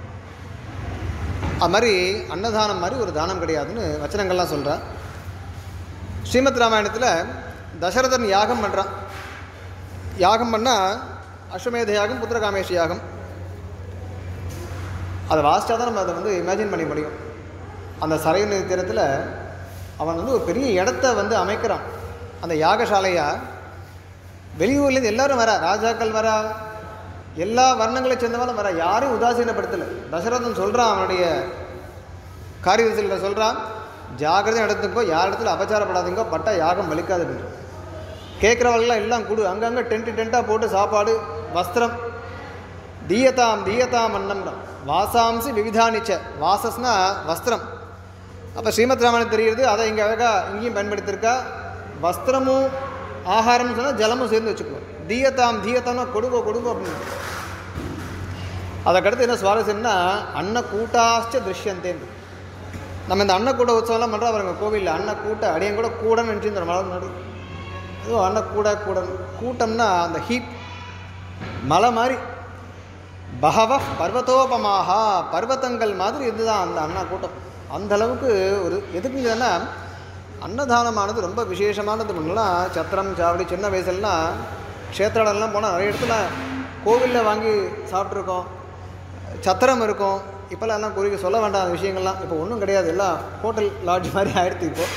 அது மாதிரி அன்னதானம் மாதிரி ஒரு தானம் கிடையாதுன்னு வச்சனங்கள்லாம் சொல்கிறா ஸ்ரீமத் ராமாயணத்தில் தசரதன் யாகம் பண்ணுறான் யாகம் பண்ணால் அஸ்வமேத யாகம் புத்திரகாமேஷ் யாகம் அதை வாசிச்சா தான் நம்ம அதை வந்து இமேஜின் பண்ணி முடியும் அந்த சரை தீரத்தில் அவன் வந்து ஒரு பெரிய இடத்த வந்து அமைக்கிறான் அந்த யாகசாலையா வெளியூர்லேருந்து எல்லாரும் வரா ராஜாக்கள் வரா எல்லா வர்ணங்களை சேர்ந்தவங்களும் வரா யாரையும் உதாசீனப்படுத்தலை தசரதன் சொல்கிறான் அவனுடைய காரியத்தில் சொல்கிறான் ஜாகிரதை எடுத்துக்கோ யார் இடத்துல அபச்சாரப்படாதீங்கோ பட்டா யாகம் வலிக்காது அப்படின்னு கேட்குறவங்களாம் எல்லாம் கொடு அங்கங்கே டென்ட்டு டென்ட்டாக போட்டு சாப்பாடு வஸ்திரம் தீயதாம் தீயதாம் அன்னம்தான் வாசாம்சி விவிதானிச்ச வாசஸ்னா வஸ்திரம் அப்போ ஸ்ரீமத் ராமாயணம் தெரிகிறது அதை இங்கே அழகாக இங்கேயும் பயன்படுத்தியிருக்கா வஸ்திரமும் ஆகாரம்னு சொன்னால் ஜலமும் சேர்ந்து வச்சுக்கோ தீயதாம் தீயதாம்னா கொடுங்கோ கொடுங்கோ அப்படின்னு அதுக்கடுத்து என்ன சுவாரஸ்யம்னா அன்னக்கூட்டாச்ச திருஷ்யந்தேன்னு நம்ம இந்த அன்னக்கூட உற்சவம்லாம் பண்ணுறோம் பாருங்க கோவிலில் அன்னக்கூட்ட அடியன் கூட கூடன்னு நினச்சி மலை நடு ஏதோ அன்னக்கூட கூடன் கூட்டம்னா அந்த ஹீட் மலை மாதிரி பகவ பர்வதோபமாக பர்வதங்கள் மாதிரி இதுதான் அந்த அண்ணா கூட்டம் அந்த அளவுக்கு ஒரு எதுக்குங்கன்னா அன்னதானமானது ரொம்ப விசேஷமானது முன்னெல்லாம் சத்திரம் சாவடி சின்ன வயசுலலாம் க்ஷேத்திரம்லாம் போனால் நிறைய இடத்துல கோவிலில் வாங்கி சாப்பிட்ருக்கோம் சத்திரம் இருக்கும் இப்போல்லாம் எல்லாம் குறிக்க சொல்ல வேண்டாம் அந்த விஷயங்கள்லாம் இப்போ ஒன்றும் கிடையாது எல்லாம் ஹோட்டல் லாட்ஜ் மாதிரி ஆயிடுத்து இப்போ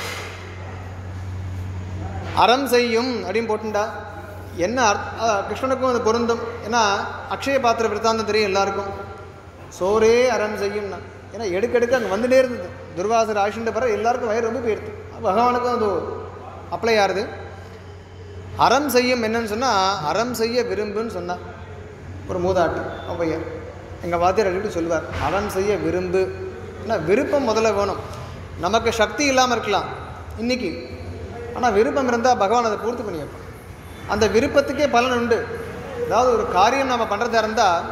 அறம் செய்யும் அப்படின்னு போட்டுண்டா என்ன அர்த்- ஆ, கிருஷ்ணனுக்கும் அது பொருந்தும் ஏன்னா அக்ஷய பாத்திர விருத்தாந்தம் தெரியும் எல்லாருக்கும் சோரே அறம் செய்யும்னா ஏன்னா எடுக்கெடுக்க அங்கே வந்துட்டே இருந்தது துர்வாசர் ஆசிண்ட பிறகு எல்லாருக்கும் வயிறு ரொம்ப போயிடுது பகவானுக்கும் அது அப்ளை ஆகுது அறம் செய்யும் என்னன்னு சொன்னால் அறம் செய்ய விரும்புன்னு சொன்னான் ஒரு மூதாட்டி அவன் பையன் எங்கள் வாத்தியார் அடிக்கடி சொல்லுவார் அறம் செய்ய விரும்பு ஏன்னா விருப்பம் முதல்ல வேணும் நமக்கு சக்தி இல்லாமல் இருக்கலாம் இன்னைக்கு ஆனால் விருப்பம் இருந்தால் பகவான் அதை பூர்த்தி பண்ணி வைப்பான் அந்த விருப்பத்துக்கே பலன் உண்டு அதாவது ஒரு காரியம் நம்ம பண்ணுறதா இருந்தால்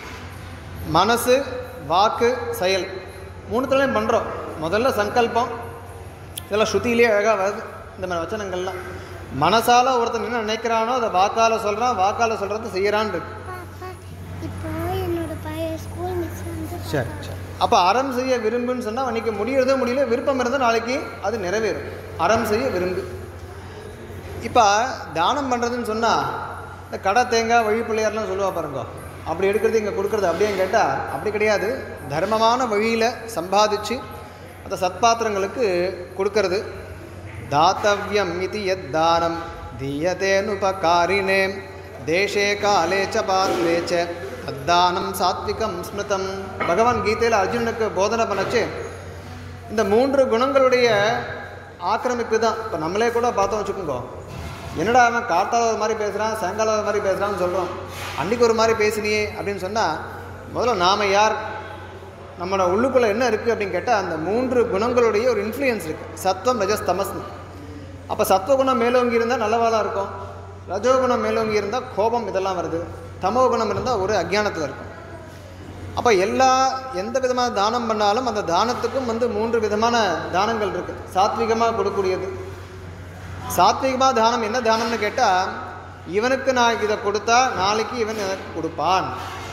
மனசு வாக்கு செயல் மூணுத்துலையும் பண்ணுறோம் முதல்ல சங்கல்பம் இதெல்லாம் ஸ்ருதியிலே அழகாக வருது இந்த மாதிரி வச்சனங்கள்லாம் மனசால ஒருத்தன் என்ன நினைக்கிறானோ அதை வாக்கால சொல்கிறான் வாக்கால சொல்கிறத செய்கிறான்னு இருக்கு பாப்பா இப்போ என்னோட பழைய ஸ்கூல் மிஸ் வந்து சரி சரி அப்போ அறம் செய்ய விரும்புன்னு சொன்னால் அன்றைக்கி முடியறதோ முடியல விருப்பம் இருந்தால் நாளைக்கு அது நிறைவேறும் அறம் செய்ய விரும்பு இப்போ தானம் பண்ணுறதுன்னு சொன்னால் இந்த கடை தேங்காய் வழி பிள்ளையார்லாம் சொல்லுவா பாருங்க அப்படி எடுக்கிறது இங்கே கொடுக்குறது அப்படின்னு கேட்டால் அப்படி கிடையாது தர்மமான வழியில் சம்பாதிச்சு அந்த சத்பாத்திரங்களுக்கு கொடுக்கறது தாத்தவ்யம் இது யத் தானம் தீயத்தேனுபகாரினே தேசே காலே ச பாத்ரே ச தத்தானம் சாத்விகம் ஸ்மிருதம் பகவான் கீதையில் அர்ஜுனனுக்கு போதனை பண்ணச்சு இந்த மூன்று குணங்களுடைய ஆக்கிரமிப்பு தான் இப்போ நம்மளே கூட பார்த்தோம் வச்சுக்கோங்க என்னடா அவன் காத்தால ஒரு மாதிரி பேசுகிறான் சாயங்காலம் ஒரு மாதிரி பேசுகிறான்னு சொல்கிறோம் அன்றைக்கி ஒரு மாதிரி பேசினியே அப்படின்னு சொன்னால் முதல்ல நாம் யார் நம்மளோட உள்ளுக்குள்ளே என்ன இருக்குது அப்படின்னு கேட்டால் அந்த மூன்று குணங்களுடைய ஒரு இன்ஃப்ளூயன்ஸ் இருக்குது சத்வம் ரஜஸ் தமஸ்னு அப்போ சத்வகுணம் மேலோங்கி இருந்தால் நல்லவாளாக இருக்கும் ரஜோகுணம் மேலோங்கி இருந்தால் கோபம் இதெல்லாம் வருது தமோ குணம் இருந்தால் ஒரு அஜ்ஞானத்தில் இருக்கும் அப்போ எல்லா எந்த விதமான தானம் பண்ணாலும் அந்த தானத்துக்கும் வந்து மூன்று விதமான தானங்கள் இருக்குது சாத்விகமாக கொடுக்கக்கூடியது சாத்விகமாக தானம் என்ன தானம்னு கேட்டால் இவனுக்கு நான் இதை கொடுத்தா நாளைக்கு இவன் எனக்கு கொடுப்பான்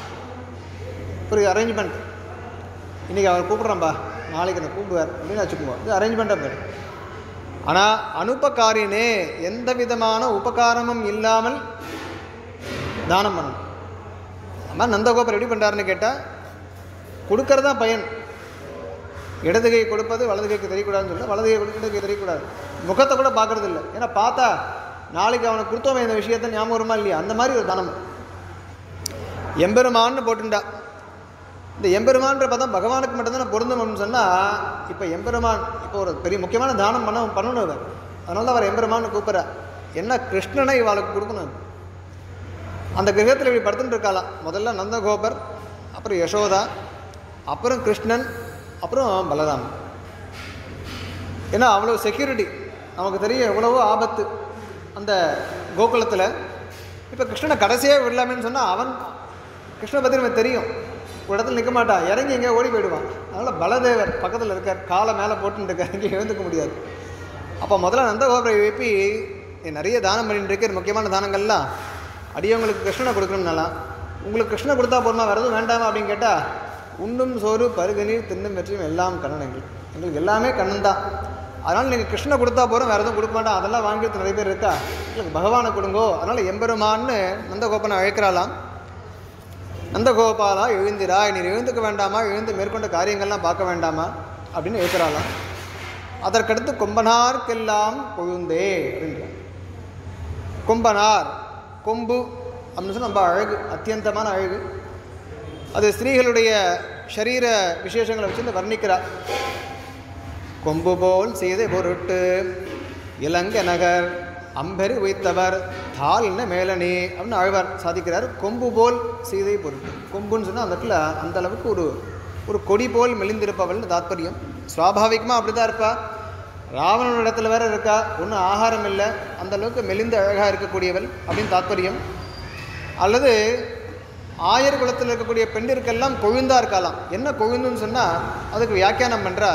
ஒரு அரேஞ்ச்மெண்ட் இன்றைக்கி அவர் கூப்பிட்றம்பா நாளைக்கு என்னை கூப்பிடுவார் அப்படின்னு வச்சுக்குவோம் இது அரேஞ்ச்மெண்ட்டாக பேர் ஆனால் அனுபகாரினே எந்த விதமான உபகாரமும் இல்லாமல் தானம் பண்ணணும் அம்மா நந்தகோபர் எப்படி பண்ணுறாருன்னு கேட்டால் கொடுக்கறது தான் பயன் இடது கை கொடுப்பது வலது கைக்கு தெரியக்கூடாதுன்னு சொல்ல வலது கை கொடுக்க இடது கை தெரியக்கூடாது முகத்தை கூட பார்க்கறது இல்லை ஏன்னா பார்த்தா நாளைக்கு அவனுக்கு கொடுத்தவன் இந்த விஷயத்தை ஞாபகம் வருமா இல்லையா அந்த மாதிரி ஒரு தானம் எம்பெருமான்னு போட்டுண்டா இந்த எம்பெருமான்ற பதம் பகவானுக்கு மட்டும்தான் பொருந்தும் அப்படின்னு சொன்னால் இப்போ எம்பெருமான் இப்போ ஒரு பெரிய முக்கியமான தானம் பண்ண பண்ணணும் அவர் அதனால தான் அவர் எம்பெருமான்னு கூப்பிட்றா என்ன கிருஷ்ணனை இவாளுக்கு கொடுக்கணும் அந்த கிரகத்தில் இப்படி படுத்துட்டு இருக்காளாம் முதல்ல நந்தகோபர் அப்புறம் யசோதா அப்புறம் கிருஷ்ணன் அப்புறம் பலராமன் ஏன்னா அவ்வளோ செக்யூரிட்டி நமக்கு தெரியும் எவ்வளவோ ஆபத்து அந்த கோகுலத்தில் இப்போ கிருஷ்ணனை கடைசியாக விடலாமேன்னு சொன்னால் அவன் கிருஷ்ணனை பற்றி நமக்கு தெரியும் ஒரு இடத்துல நிற்க மாட்டான் இறங்கி எங்கேயோ ஓடி போயிடுவான் அதனால் பலதேவர் பக்கத்தில் இருக்கார் காலை மேலே போட்டுன்னு இருக்கார் இங்கே எழுந்துக்க முடியாது அப்போ முதல்ல நந்தகோபுரை எழுப்பி நீ நிறைய தானம் பண்ணிட்டு இருக்க முக்கியமான தானங்கள்லாம் அடியவங்களுக்கு கிருஷ்ணனை கொடுக்கணும்னாலாம் உங்களுக்கு கிருஷ்ணனை கொடுத்தா போதுமா வேறு எதுவும் வேண்டாமா அப்படின்னு கேட்டால் உண்ணும் சோறு பருகநீர் தின்னும் வெற்றியும் எல்லாம் கண்ணன் எங்களுக்கு எங்களுக்கு எல்லாமே கண்ணன் தான் அதனால் நீங்கள் கிருஷ்ணனை கொடுத்தா போகிறோம் வேறு எதுவும் கொடுக்க மாட்டான் அதெல்லாம் வாங்கிட்டு நிறைய பேர் இருக்கா எங்களுக்கு பகவானை கொடுங்கோ அதனால் எம்பெருமான்னு நந்தகோபனை அழைக்கிறாளாம் நந்தகோபாலா எழுந்திராய் நீர் எழுந்துக்க வேண்டாமா எழுந்து மேற்கொண்ட காரியங்கள்லாம் பார்க்க வேண்டாமா அப்படின்னு எழுக்கிறாளாம் அதற்கடுத்து கொம்பனார்க்கெல்லாம் கொழுந்தே அப்படின்ற கொம்பனார் கொம்பு அப்படின்னு சொன்னா ரொம்ப அழகு அத்தியந்தமான அழகு அது ஸ்திரீகளுடைய சரீர விசேஷங்களை வச்சு இந்த வர்ணிக்கிறார் கொம்பு போல் செய்த பொருட்டு இலங்கை நகர் அம்பெரு வைத்தவர் தாள்ன மேலனே அப்படின்னு ஆழ்வார் சாதிக்கிறார் கொம்பு போல் செய்தை பொருட்டு கொம்புன்னு சொன்னால் அந்த இடத்துல அந்த அளவுக்கு ஒரு ஒரு கொடி போல் மெலிந்திருப்பவள்னு தாத்பரியம் சுவாபாவிகமாக அப்படி தான் இருப்பா ராவணன் இடத்துல வேற இருக்கா ஒன்றும் ஆகாரம் இல்லை அந்த அளவுக்கு மெலிந்து அழகாக இருக்கக்கூடியவள் அப்படின்னு தாத்பரியம் அல்லது ஆயர் குலத்தில் இருக்கக்கூடிய பெண்ணிற்கெல்லாம் கொழுந்தா இருக்கலாம் என்ன கொழுந்துன்னு சொன்னால் அதுக்கு வியாக்கியானம் பண்ணுறா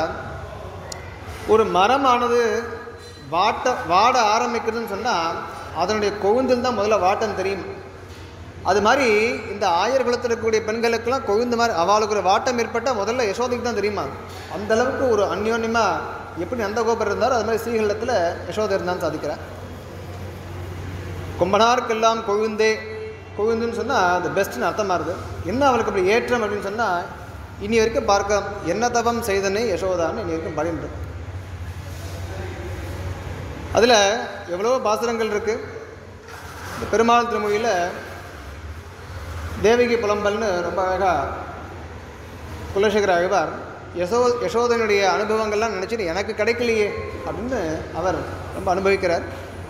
ஒரு மரமானது வாட்ட வாட ஆரம்பிக்கிறதுன்னு சொன்னால் அதனுடைய கொழுந்தில் தான் முதல்ல வாட்டம் தெரியும் அது மாதிரி இந்த ஆயர் குலத்தில் இருக்கக்கூடிய பெண்களுக்கெல்லாம் கொழுந்து மாதிரி அவளுக்கு ஒரு வாட்டம் ஏற்பட்டால் முதல்ல யசோதைக்கு தான் தெரியுமா அந்த அளவுக்கு ஒரு அந்யோன்யமாக எப்படி நந்தகோபர் இருந்தாரோ அது மாதிரி ஸ்ரீகண்டத்தில் யசோதை இருந்தான்னு சாதிக்கிறார் கொம்பனாருக்கெல்லாம் கொழுந்தே கொழுந்துன்னு சொன்னால் அது பெஸ்ட்டுன்னு அர்த்தமாக இருக்குது என்ன அவளுக்கு அப்படி ஏற்றம் அப்படின்னு சொன்னால் இனி வரைக்கும் பார்க்க என்ன தவம் செய்தனே யசோதான்னு இனி வரைக்கும் பாடிட்டு அதில் எவ்வளவோ பாசுரங்கள் இருக்குது இந்த பெருமாள் திருமொழியில் தேவகி புலம்பல்னு ரொம்ப அழகாக குலசேகர அழுவார் யசோ யசோதனுடைய அனுபவங்கள்லாம் நினச்சிட்டு எனக்கு கிடைக்கலையே அப்படின்னு அவர் ரொம்ப அனுபவிக்கிறார்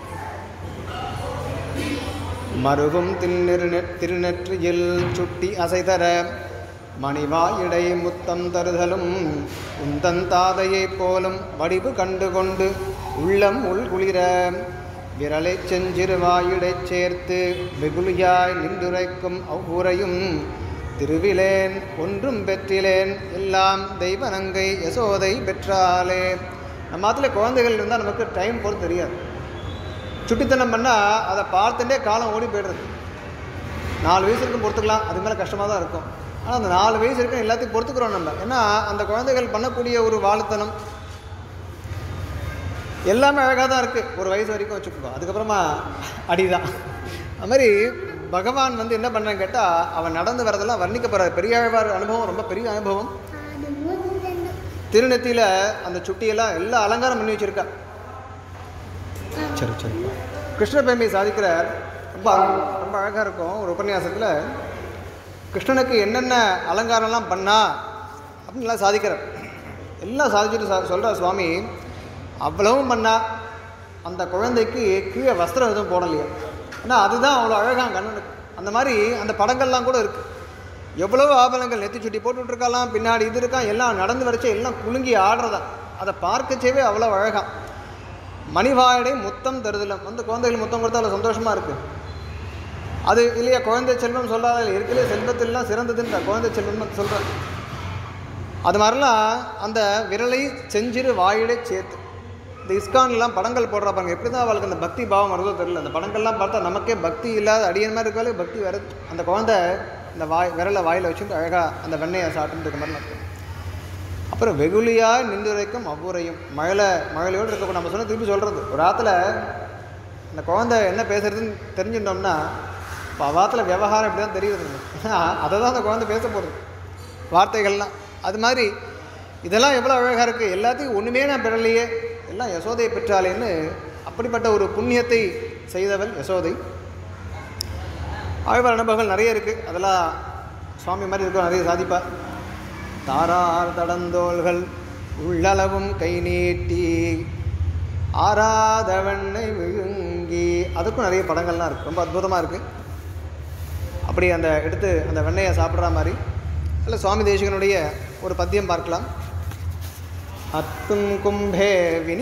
மருவும் திரு திருநெற்றியில் சுட்டி அசைதர மணிவாயிடை முத்தம் தருதலும் உந்தன் தாதையைப் போலும் வடிவு கண்டு கொண்டு உள்ளம் உள்குளிர விரலைச் செஞ்சிறுவாயிடைச் சேர்த்து வெகுளியாய் நின்றுரைக்கும் அவ்வுரையும் திருவிலேன் ஒன்றும் பெற்றிலேன் எல்லாம் தெய்வ நங்கை யசோதை பெற்றாலே நம்ம அதில் குழந்தைகள் இருந்தால் நமக்கு டைம் போகிறது தெரியாது சுட்டித்தனம் பண்ணால் அதை பார்த்துட்டே காலம் ஓடி போயிடுறது நாலு வயசு இருக்கும் பொறுத்துக்கலாம் அது மேலே கஷ்டமாக தான் இருக்கும் ஆனால் அந்த நாலு வயசு இருக்கும் எல்லாத்தையும் பொறுத்துக்கிறோம் நம்ம ஏன்னா அந்த குழந்தைகள் பண்ணக்கூடிய ஒரு வாழுத்தனம் எல்லாமே அழகாக தான் இருக்குது ஒரு வயசு வரைக்கும் வச்சுக்கோ அதுக்கப்புறமா அடிதான் அது மாதிரி பகவான் வந்து என்ன பண்ணுறேன்னு கேட்டால் அவன் நடந்து வரதெல்லாம் வர்ணிக்க போகிற பெரியாழ்வார் அனுபவம் ரொம்ப பெரிய அனுபவம் அது மூணு ரெண்டு திருநெத்தியில் அந்த சுட்டியெல்லாம் எல்லா அலங்காரம் பண்ணி வச்சுருக்கா சரி சரி கிருஷ்ண பெருமை சாதிக்கிற ரொம்ப அழ- ரொம்ப அழகாக இருக்கும் ஒரு உபன்யாசத்தில் கிருஷ்ணனுக்கு என்னென்ன அலங்காரம்லாம் பண்ணா அப்படின்லாம் சாதிக்கிறார் எல்லாம் சாதிச்சுட்டு சா சொல்கிறார் சுவாமி அவ்வளவும் பண்ணா அந்த குழந்தைக்கு கீழே வஸ்திரம் எதுவும் போடலையா ஏன்னா அதுதான் அவ்வளோ அழகாக கண்ணனுக்கு அந்த மாதிரி அந்த படங்கள்லாம் கூட இருக்குது எவ்வளவோ ஆபரணங்கள் நெத்தி சுட்டி போட்டு விட்ருக்கலாம் பின்னாடி இது இருக்கான் எல்லாம் நடந்து வரைச்சே எல்லாம் குலுங்கி ஆடுறதா அதை பார்க்கச்சேவே அவ்வளோ அழகாக மணிவாயடை முத்தம் தருதலம் வந்து குழந்தைகள் முத்தம் கொடுத்தா அவ்வளோ சந்தோஷமாக இருக்குது அது இல்லையா குழந்தை செல்வம் சொல்லாத இருக்கலே செல்வத்திலாம் சிறந்ததுன்ற குழந்தை செல்வம் சொல்கிறேன் அது மாதிரிலாம் அந்த விரலை செஞ்சிரு வாயிடை சேர்த்து இந்த இஸ்கான்லாம் படங்கள் போடுறா பாருங்க எப்படி தான் அவளுக்கு அந்த பக்தி பாவம் வருதோ தெரியல அந்த படங்கள்லாம் பார்த்தா நமக்கே பக்தி இல்லாத அடியன் மாதிரி இருக்காலே பக்தி வருது அந்த குழந்தை இந்த வாய் விரலை வாயில் வச்சுட்டு அழகாக அந்த வெண்ணெயை சாப்பிட்டு இருக்க மாதிரி நடக்கும் அப்புறம் வெகுளியாக நின்றுரைக்கும் அவ்வுரையும் மழை மழையோடு இருக்க நம்ம சொன்ன திருப்பி சொல்கிறது ஒரு ஆற்றுல அந்த குழந்தை என்ன பேசுறதுன்னு தெரிஞ்சுட்டோம்னா இப்போ அவாத்தில் விவகாரம் இப்படி தான் தெரியுது ஏன்னா அதை தான் அந்த குழந்தை பேச போகிறது வார்த்தைகள்லாம் அது மாதிரி இதெல்லாம் எவ்வளோ அழகாக இருக்குது எல்லாத்தையும் ஒன்றுமே நான் பெறலையே எல்லாம் யசோதையை பெற்றாலேன்னு அப்படிப்பட்ட ஒரு புண்ணியத்தை செய்தவள் யசோதை ஆழ்வார் அனுபவங்கள் நிறைய இருக்குது அதெல்லாம் சுவாமி மாதிரி இருக்கும் நிறைய சாதிப்பா தாரார் தடந்தோள்கள் உள்ளளவும் கை நீட்டி ஆராதவண்ணை விழுங்கி அதுக்கும் நிறைய படங்கள்லாம் இருக்குது ரொம்ப அற்புதமாக இருக்குது அப்படி அந்த எடுத்து அந்த வெண்ணெயை சாப்பிட்ற மாதிரி இல்லை சுவாமி தேசிகனுடைய ஒரு பத்தியம் பார்க்கலாம் அத்தும் கும்பே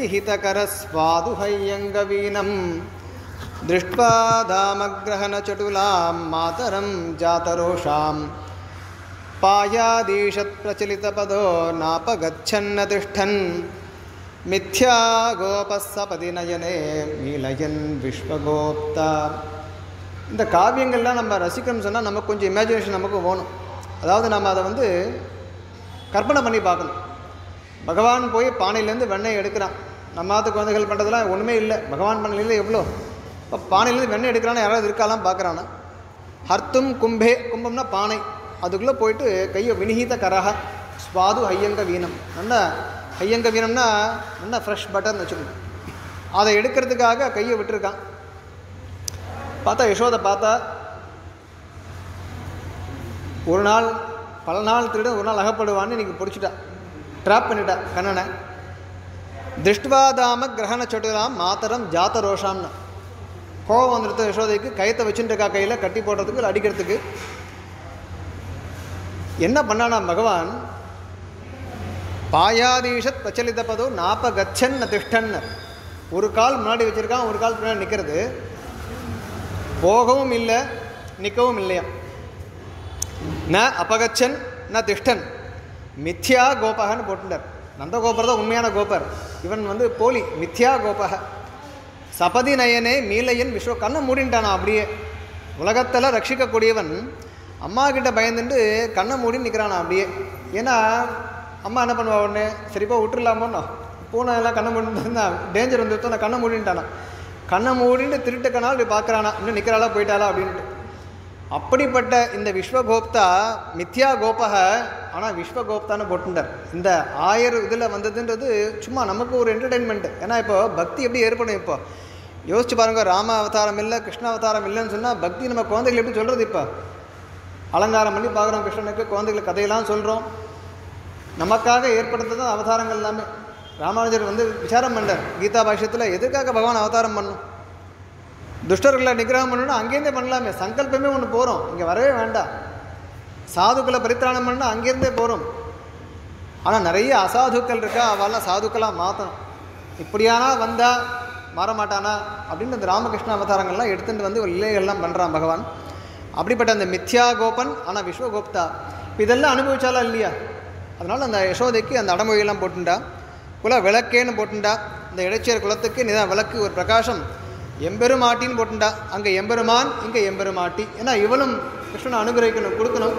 வினிஹிதகரஸ்வாதுஹையங்கவீனம் திருஷ்ட்வா தாமகிரகணச்சடுலாம் மாதரம் ஜாதரோஷாம் பாயாதீஷத் பிரச்சலிதபதோ நாபகச்சன்ன திஷ்டன் மித்யா கோபசபதி நயனே மீலயன் விஸ்வகோப்தா இந்த காவியங்கள்லாம் நம்ம ரசிக்கணும்னு சொன்னால் நமக்கு கொஞ்சம் இமேஜினேஷன் நமக்கு வேணும் அதாவது நம்ம அதை வந்து கற்பனை பண்ணி பார்க்கணும் பகவான் போய் பானையிலேருந்து வெண்ணெய் எடுக்கிறான் நம்ம ஆத்து குழந்தைகள் பண்ணுறதுலாம் ஒன்றுமே இல்லை பகவான் பண்ணலையில் எவ்வளோ இப்போ பானையிலேருந்து வெண்ணெய் எடுக்கிறான்னு யாராவது இருக்காலாம் பார்க்குறானா ஹர்த்தும் கும்பே கும்பம்னா பானை அதுக்குள்ளே போயிட்டு கையை வினிஹித கரஹ ஸ்வாது ஐயங்க வீணம் நல்ல ஐயங்க வீணம்னா நல்ல ஃப்ரெஷ் பட்டர்னு வச்சுக்கணும் அதை எடுக்கிறதுக்காக கையை விட்டுருக்கான் பார்த்தா யசோதை பார்த்தா ஒரு நாள் பல நாள் திருட ஒரு நாள் அகப்படுவான்னு இன்னைக்கு பிடிச்சிட்டா ட்ராப் பண்ணிட்டா கண்ணனை திருஷ்டுவாதாம கிரகண சொட்டுலாம் மாத்தரம் ஜாத்த ரோஷாம்னு கோவம் வந்துடுத்த யசோதைக்கு கயத்தை வச்சுட்டு இருக்கா கையில் கட்டி போடுறதுக்கு இல்லை அடிக்கிறதுக்கு என்ன பண்ணானா பகவான் பாயாதீஷத் பிரச்சலித பதோ நாப்ப கச்சன் திஷ்டன் ஒரு கால் முன்னாடி வச்சிருக்கான் ஒரு கால் பின்னாடி நிற்கிறது போகவும் இல்லை நிற்கவும் இல்லையா ந அபகச்சன் ந திஷ்டன் மித்யா கோபகன்னு போட்டுட்டார் நந்தகோபர் தான் உண்மையான கோபர் இவன் வந்து போலி மித்யா கோபக சபதி நயனே மீலையன் விஸ்வ கண்ணை மூடின்ட்டானா அப்படியே உலகத்தில் ரட்சிக்கக்கூடியவன் அம்மா கிட்ட பயந்துட்டு கண்ணை மூடி நிற்கிறானா அப்படியே ஏன்னா அம்மா என்ன பண்ணுவா உடனே சரிப்பா விட்டுருலாமோன்னோ பூனை எல்லாம் கண்ணை மூடிட்டு இருந்தா டேஞ்சர் வந்துருத்தோ நான் கண்ணை மூடின்ட்டானா கண்ணை மூடிட்டு திருட்டு கண்ணால் இப்படி பார்க்குறானா இன்னும் நிற்கிறாளா போயிட்டாளா அப்படின்ட்டு அப்படிப்பட்ட இந்த விஸ்வகோப்தா மித்யா கோபக ஆனால் விஸ்வகோப்தான்னு போட்டுட்டார் இந்த ஆயர் இதில் வந்ததுன்றது சும்மா நமக்கு ஒரு என்டர்டெயின்மெண்ட் ஏன்னா இப்போ பக்தி எப்படி ஏற்படும் இப்போ யோசிச்சு பாருங்க ராம அவதாரம் இல்லை கிருஷ்ண அவதாரம் இல்லைன்னு சொன்னால் பக்தி நம்ம குழந்தைகள் எப்படி சொல்கிறது இப்போ அலங்காரம் பண்ணி பார்க்குறோம் கிருஷ்ணனுக்கு குழந்தைகளுக்கு கதையெல்லாம் சொல்கிறோம் நமக்காக ஏற்படுத்தது தான் அவதாரங்கள் எல்லாமே ராமானுஜர் வந்து விசாரம் பண்ணார் கீதா பாஷ்யத்தில் எதுக்காக பகவான் அவதாரம் பண்ணும் துஷ்டர்களை நிகிரகம் பண்ணணும்னா அங்கேருந்தே பண்ணலாமே சங்கல்பமே ஒன்று போகிறோம் இங்கே வரவே வேண்டாம் சாதுக்களை பரித்திராணம் பண்ணால் அங்கேருந்தே போகிறோம் ஆனால் நிறைய அசாதுக்கள் இருக்கா அவெல்லாம் சாதுக்களாக மாற்றணும் இப்படியானா வந்தால் மாற மாட்டானா அப்படின்னு இந்த ராமகிருஷ்ண அவதாரங்கள்லாம் எடுத்துகிட்டு வந்து ஒரு லீலைகள்லாம் பண்ணுறான் பகவான் அப்படிப்பட்ட அந்த மித்யா கோபன் ஆனால் விஸ்வகோப்தா இப்போ இதெல்லாம் அனுபவிச்சாலா இல்லையா அதனால் அந்த யசோதைக்கு அந்த அடமொழியெல்லாம் போட்டுண்டா குல விளக்கேன்னு போட்டுண்டா இந்த இடைச்சியர் குலத்துக்கு நிதான் விளக்கு ஒரு பிரகாசம் எம்பெருமாட்டின்னு போட்டுண்டா அங்கே எம்பெருமான் இங்கே எம்பெருமாட்டி ஏன்னா இவளும் கிருஷ்ணனை அனுகிரகிக்கணும் கொடுக்கணும்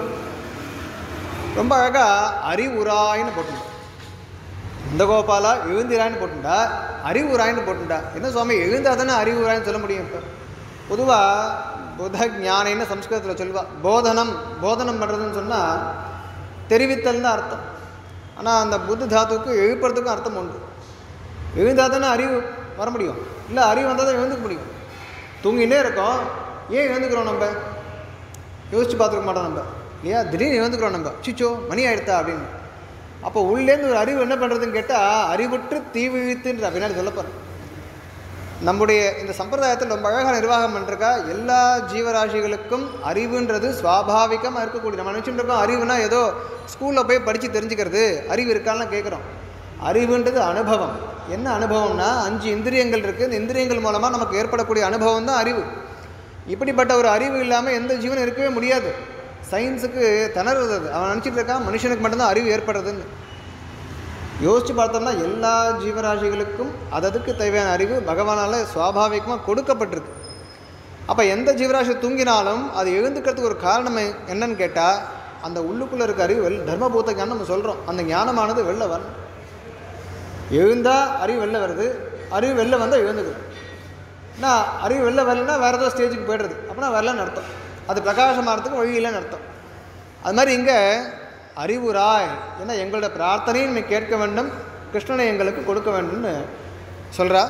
ரொம்ப அழகாக அறிவுராயின்னு போட்டுண்டா இந்த கோபாலா எழுந்திராயின்னு போட்டுண்டா அறிவுராயின்னு போட்டுண்டா என்ன சுவாமி எழுந்தா தானே அறிவுராயின்னு சொல்ல முடியும் இப்போ பொதுவாக புத ஞானின்னு சம்ஸ்கிருதத்தில் சொல்லுவா போதனம் போதனம் பண்ணுறதுன்னு சொன்னால் தெரிவித்தல் தான் அர்த்தம் ஆனால் அந்த புத்த தாத்துவுக்கு எழுப்புறதுக்கும் அர்த்தம் உண்டு எழுந்தா தானே அறிவு வர முடியும் இல்லை அறிவு வந்தால் தான் எழுந்துக்க முடியும் தூங்கினே இருக்கோம் ஏன் எழுந்துக்கிறோம் நம்ம யோசிச்சு பார்த்துருக்க மாட்டோம் நம்ம இல்லையா திடீர்னு எழுந்துக்கிறோம் நம்ம சிச்சோ மணி ஆயிடுத்தா அப்படின்னு அப்போ உள்ளேருந்து ஒரு அறிவு என்ன பண்ணுறதுன்னு கேட்டால் அறிவுற்று தீ விழித்துன்ற பின்னாடி சொல்ல போகிறேன் நம்முடைய இந்த சம்பிரதாயத்தில் ரொம்ப அழகாக நிர்வாகம் பண்ணிருக்கா எல்லா ஜீவராசிகளுக்கும் அறிவுன்றது சுவாபாவிகமாக இருக்கக்கூடிய நம்ம நினச்சிட்டு இருக்கோம் அறிவுனா ஏதோ ஸ்கூலில் போய் படித்து தெரிஞ்சுக்கிறது அறிவு இருக்கான்னு கேட்குறோம் அறிவுன்றது அனுபவம் என்ன அனுபவம்னா அஞ்சு இந்திரியங்கள் இருக்குது இந்த இந்திரியங்கள் மூலமாக நமக்கு ஏற்படக்கூடிய அனுபவம் தான் அறிவு இப்படிப்பட்ட ஒரு அறிவு இல்லாமல் எந்த ஜீவனும் இருக்கவே முடியாது சயின்ஸுக்கு திணறுறது அது. அவன் நினச்சிட்டு இருக்கான் மனுஷனுக்கு மட்டும்தான் அறிவு ஏற்படுறதுன்னு யோசித்து பார்த்தோம்னா எல்லா ஜீவராசிகளுக்கும் அததுக்கு தேவையான அறிவு பகவானால் சுவாபாவிகமாக கொடுக்கப்பட்டிருக்கு அப்போ எந்த ஜீவராசி தூங்கினாலும் அது எழுந்துக்கிறதுக்கு ஒரு காரணம் என்னன்னு கேட்டால் அந்த உள்ளுக்குள்ளே இருக்க அறிவு வெள் தர்மபூத்த ஞானம் நம்ம சொல்கிறோம் அந்த ஞானமானது வெளில வரணும் எழுந்தால் அறிவு வெளில வருது அறிவு வெளில வந்தால் எழுந்துக்குது நான் அறிவு வெளில வரலன்னா வேறு ஏதோ ஸ்டேஜுக்கு போய்டுறது அப்படின்னா வரலன்னு அர்த்தம் அது பிரகாசமாகறதுக்கு வழி இல்லைன்னு அர்த்தம் அது மாதிரி இங்கே அறிவுராய் ஏன்னா எங்களோட பிரார்த்தனையை நீ கேட்க வேண்டும் கிருஷ்ணனை எங்களுக்கு கொடுக்க வேண்டும்னு சொல்கிறா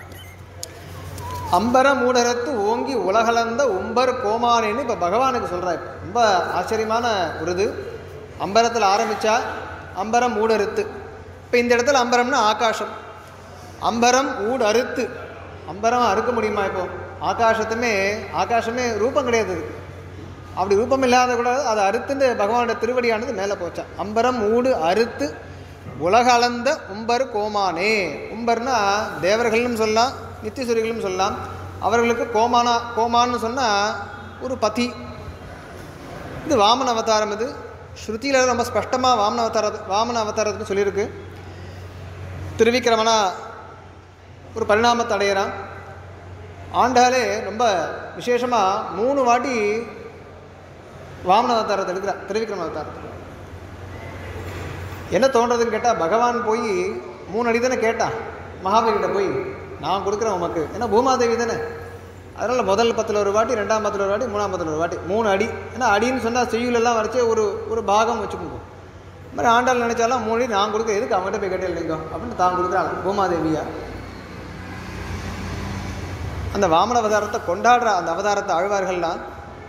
அம்பர மூடரத்து ஓங்கி உலகளந்த உம்பர் கோமானேன்னு இப்போ பகவானுக்கு சொல்கிறா இப்போ ரொம்ப ஆச்சரியமான ஒரு இது அம்பரத்தில் ஆரம்பித்தா அம்பரம் ஊடறுத்து இப்போ இந்த இடத்துல அம்பரம்னா ஆகாசம் அம்பரம் ஊடு அறுத்து அம்பரம் அறுக்க முடியுமா இப்போ ஆகாசத்துமே ஆகாசமே ரூபம் கிடையாது அதுக்கு அப்படி ரூபம் இல்லாத கூட அதை அறுத்துன்னு பகவானோட திருவடியானது மேலே போச்சா அம்பரம் ஊடு அறுத்து உலக அளந்த உம்பர் கோமானே உம்பர்னா தேவர்கள்னு சொல்லலாம் நித்தியசூரிகளும் சொல்லலாம் அவர்களுக்கு கோமானா கோமான்னு சொன்னால் ஒரு பதி இது வாமன அவதாரம் இது ஸ்ருதியில் ரொம்ப ஸ்பஷ்டமாக வாமன அவதார வாமன அவதாரத்துக்கு சொல்லியிருக்கு திருவிக்கிரமனா ஒரு பரிணாமத்தை அடையிறான் ஆண்டாலே ரொம்ப விசேஷமாக மூணு வாட்டி வாமன அவதாரத்தை எடுக்கிறார் திருவிக்ரம அவதாரத்தை என்ன தோன்றதுன்னு கேட்டால் பகவான் போய் மூணு அடி தானே கேட்டான் மகாபலிகிட்ட போய் நான் கொடுக்குறேன் உமக்கு ஏன்னா பூமாதேவி தானே அதனால் முதல் பத்தில் ஒரு வாட்டி ரெண்டாம் பத்தில் ஒரு வாட்டி மூணாம் பத்தில் ஒரு வாட்டி மூணு அடி ஏன்னா அடின்னு சொன்னால் செய்யுளெல்லாம் வரைச்சே ஒரு ஒரு பாகம் வச்சுக்கோங்க இந்த மாதிரி ஆண்டாள் நினைச்சாலும் மூணு அடி நான் கொடுக்க எதுக்கு அவங்ககிட்ட போய் கேட்டே இல்லைங்க அப்படின்னு தான் கொடுக்குறாங்க பூமாதேவியா அந்த வாமன அவதாரத்தை கொண்டாடுற அந்த அவதாரத்தை ஆழ்வார்கள்லாம்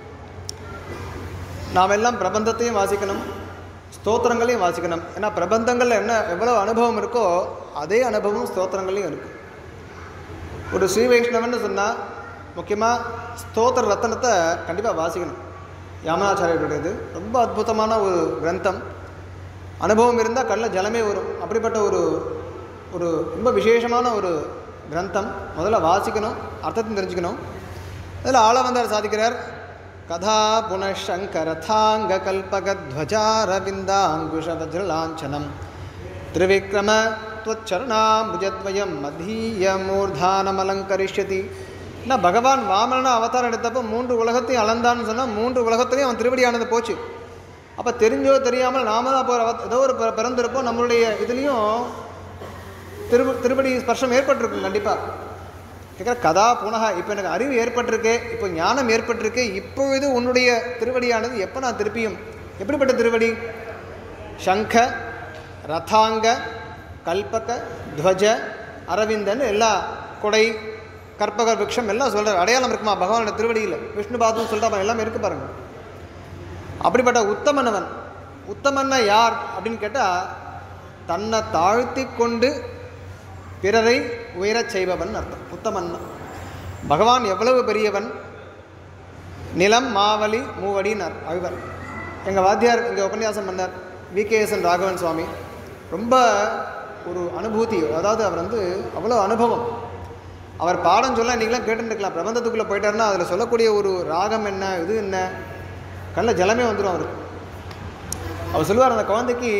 நாம் எல்லாம் பிரபந்தத்தையும் வாசிக்கணும் ஸ்தோத்திரங்களையும் வாசிக்கணும் ஏன்னா பிரபந்தங்களில் என்ன எவ்வளோ அனுபவம் இருக்கோ அதே அனுபவம் ஸ்தோத்திரங்களையும் இருக்குது ஒரு ஸ்ரீ வைஷ்ணவன்னு சொன்னால் முக்கியமாக ஸ்தோத்திர ரத்தனத்தை கண்டிப்பாக வாசிக்கணும் யாமனாச்சாரியருடையது ரொம்ப அற்புதமான ஒரு கிரந்தம் அனுபவம் இருந்தால் கண்ணில் ஜலமே வரும் அப்படிப்பட்ட ஒரு ஒரு ரொம்ப விசேஷமான ஒரு கிரந்தம் முதல்ல வாசிக்கணும் அர்த்தத்தையும் தெரிஞ்சுக்கணும் அதில் ஆள வந்தார் சாதிக்கிறார் கதா புனஷங்கரதாங்க கல்பகத்வஜாரவிந்தாங்குஷ வஜ்ரலாஞ்சனம் திரிவிக்ரம துவச்சரணாம்புஜத்வயம் மதீய மூர்தானமலங்கரிஷ்யதி நான் பகவான் வாமன அவதாரம் எடுத்தப்போ மூன்று உலகத்தையும் அளந்தான்னு சொன்னால் மூன்று உலகத்திலையும் அவன் திருவடியானது போச்சு அப்போ தெரிஞ்சோ தெரியாமல் நாம தான் போகிற ஏதோ ஒரு பிற- பிறந்திருப்போம் நம்மளுடைய இதுலேயும் திரு திருப்படி ஸ்பர்ஷம் ஏற்பட்டிருக்கும் கண்டிப்பாக கேட்குற கதா புனகா இப்போ எனக்கு அறிவு ஏற்பட்டிருக்கு இப்போ ஞானம் ஏற்பட்டிருக்கு இப்பொழுது உன்னுடைய திருவடியானது எப்போ நான் திருப்பியும் எப்படிப்பட்ட திருவடி சங்க ரதாங்க கல்பக துவஜ அரவிந்தன் எல்லா கொடை கற்பக விருட்சம் எல்லாம் சொல்கிறார் அடையாளம் இருக்குமா பகவானோட திருவடியில் விஷ்ணு பாதுன்னு சொல்லிட்டு எல்லாமே இருக்கு பாருங்க அப்படிப்பட்ட உத்தமனவன் உத்தமன்னா யார் அப்படின்னு கேட்டால் தன்னை தாழ்த்தி கொண்டு பிறரை உயரச் செய்பவன் அர்த்தம் உத்தமன் பகவான் எவ்வளவு பெரியவன் நிலம் மாவலி மூவடினார் அழுவர் எங்கள் வாத்தியார் இங்கே உபன்யாசம் பண்ணார் விகேஎஸ்என் ராகவன் சுவாமி ரொம்ப ஒரு அனுபூதி அதாவது அவர் வந்து அவ்வளோ அனுபவம் அவர் பாடம் சொல்ல நீங்களாம் கேட்டுருக்கலாம் பிரபந்தத்துக்குள்ளே போயிட்டாருன்னா அதில் சொல்லக்கூடிய ஒரு ராகம் என்ன இது என்ன கண்ணில் ஜலமே வந்துடும் அவருக்கு அவர் சொல்லுவார் அந்த குழந்தைக்கு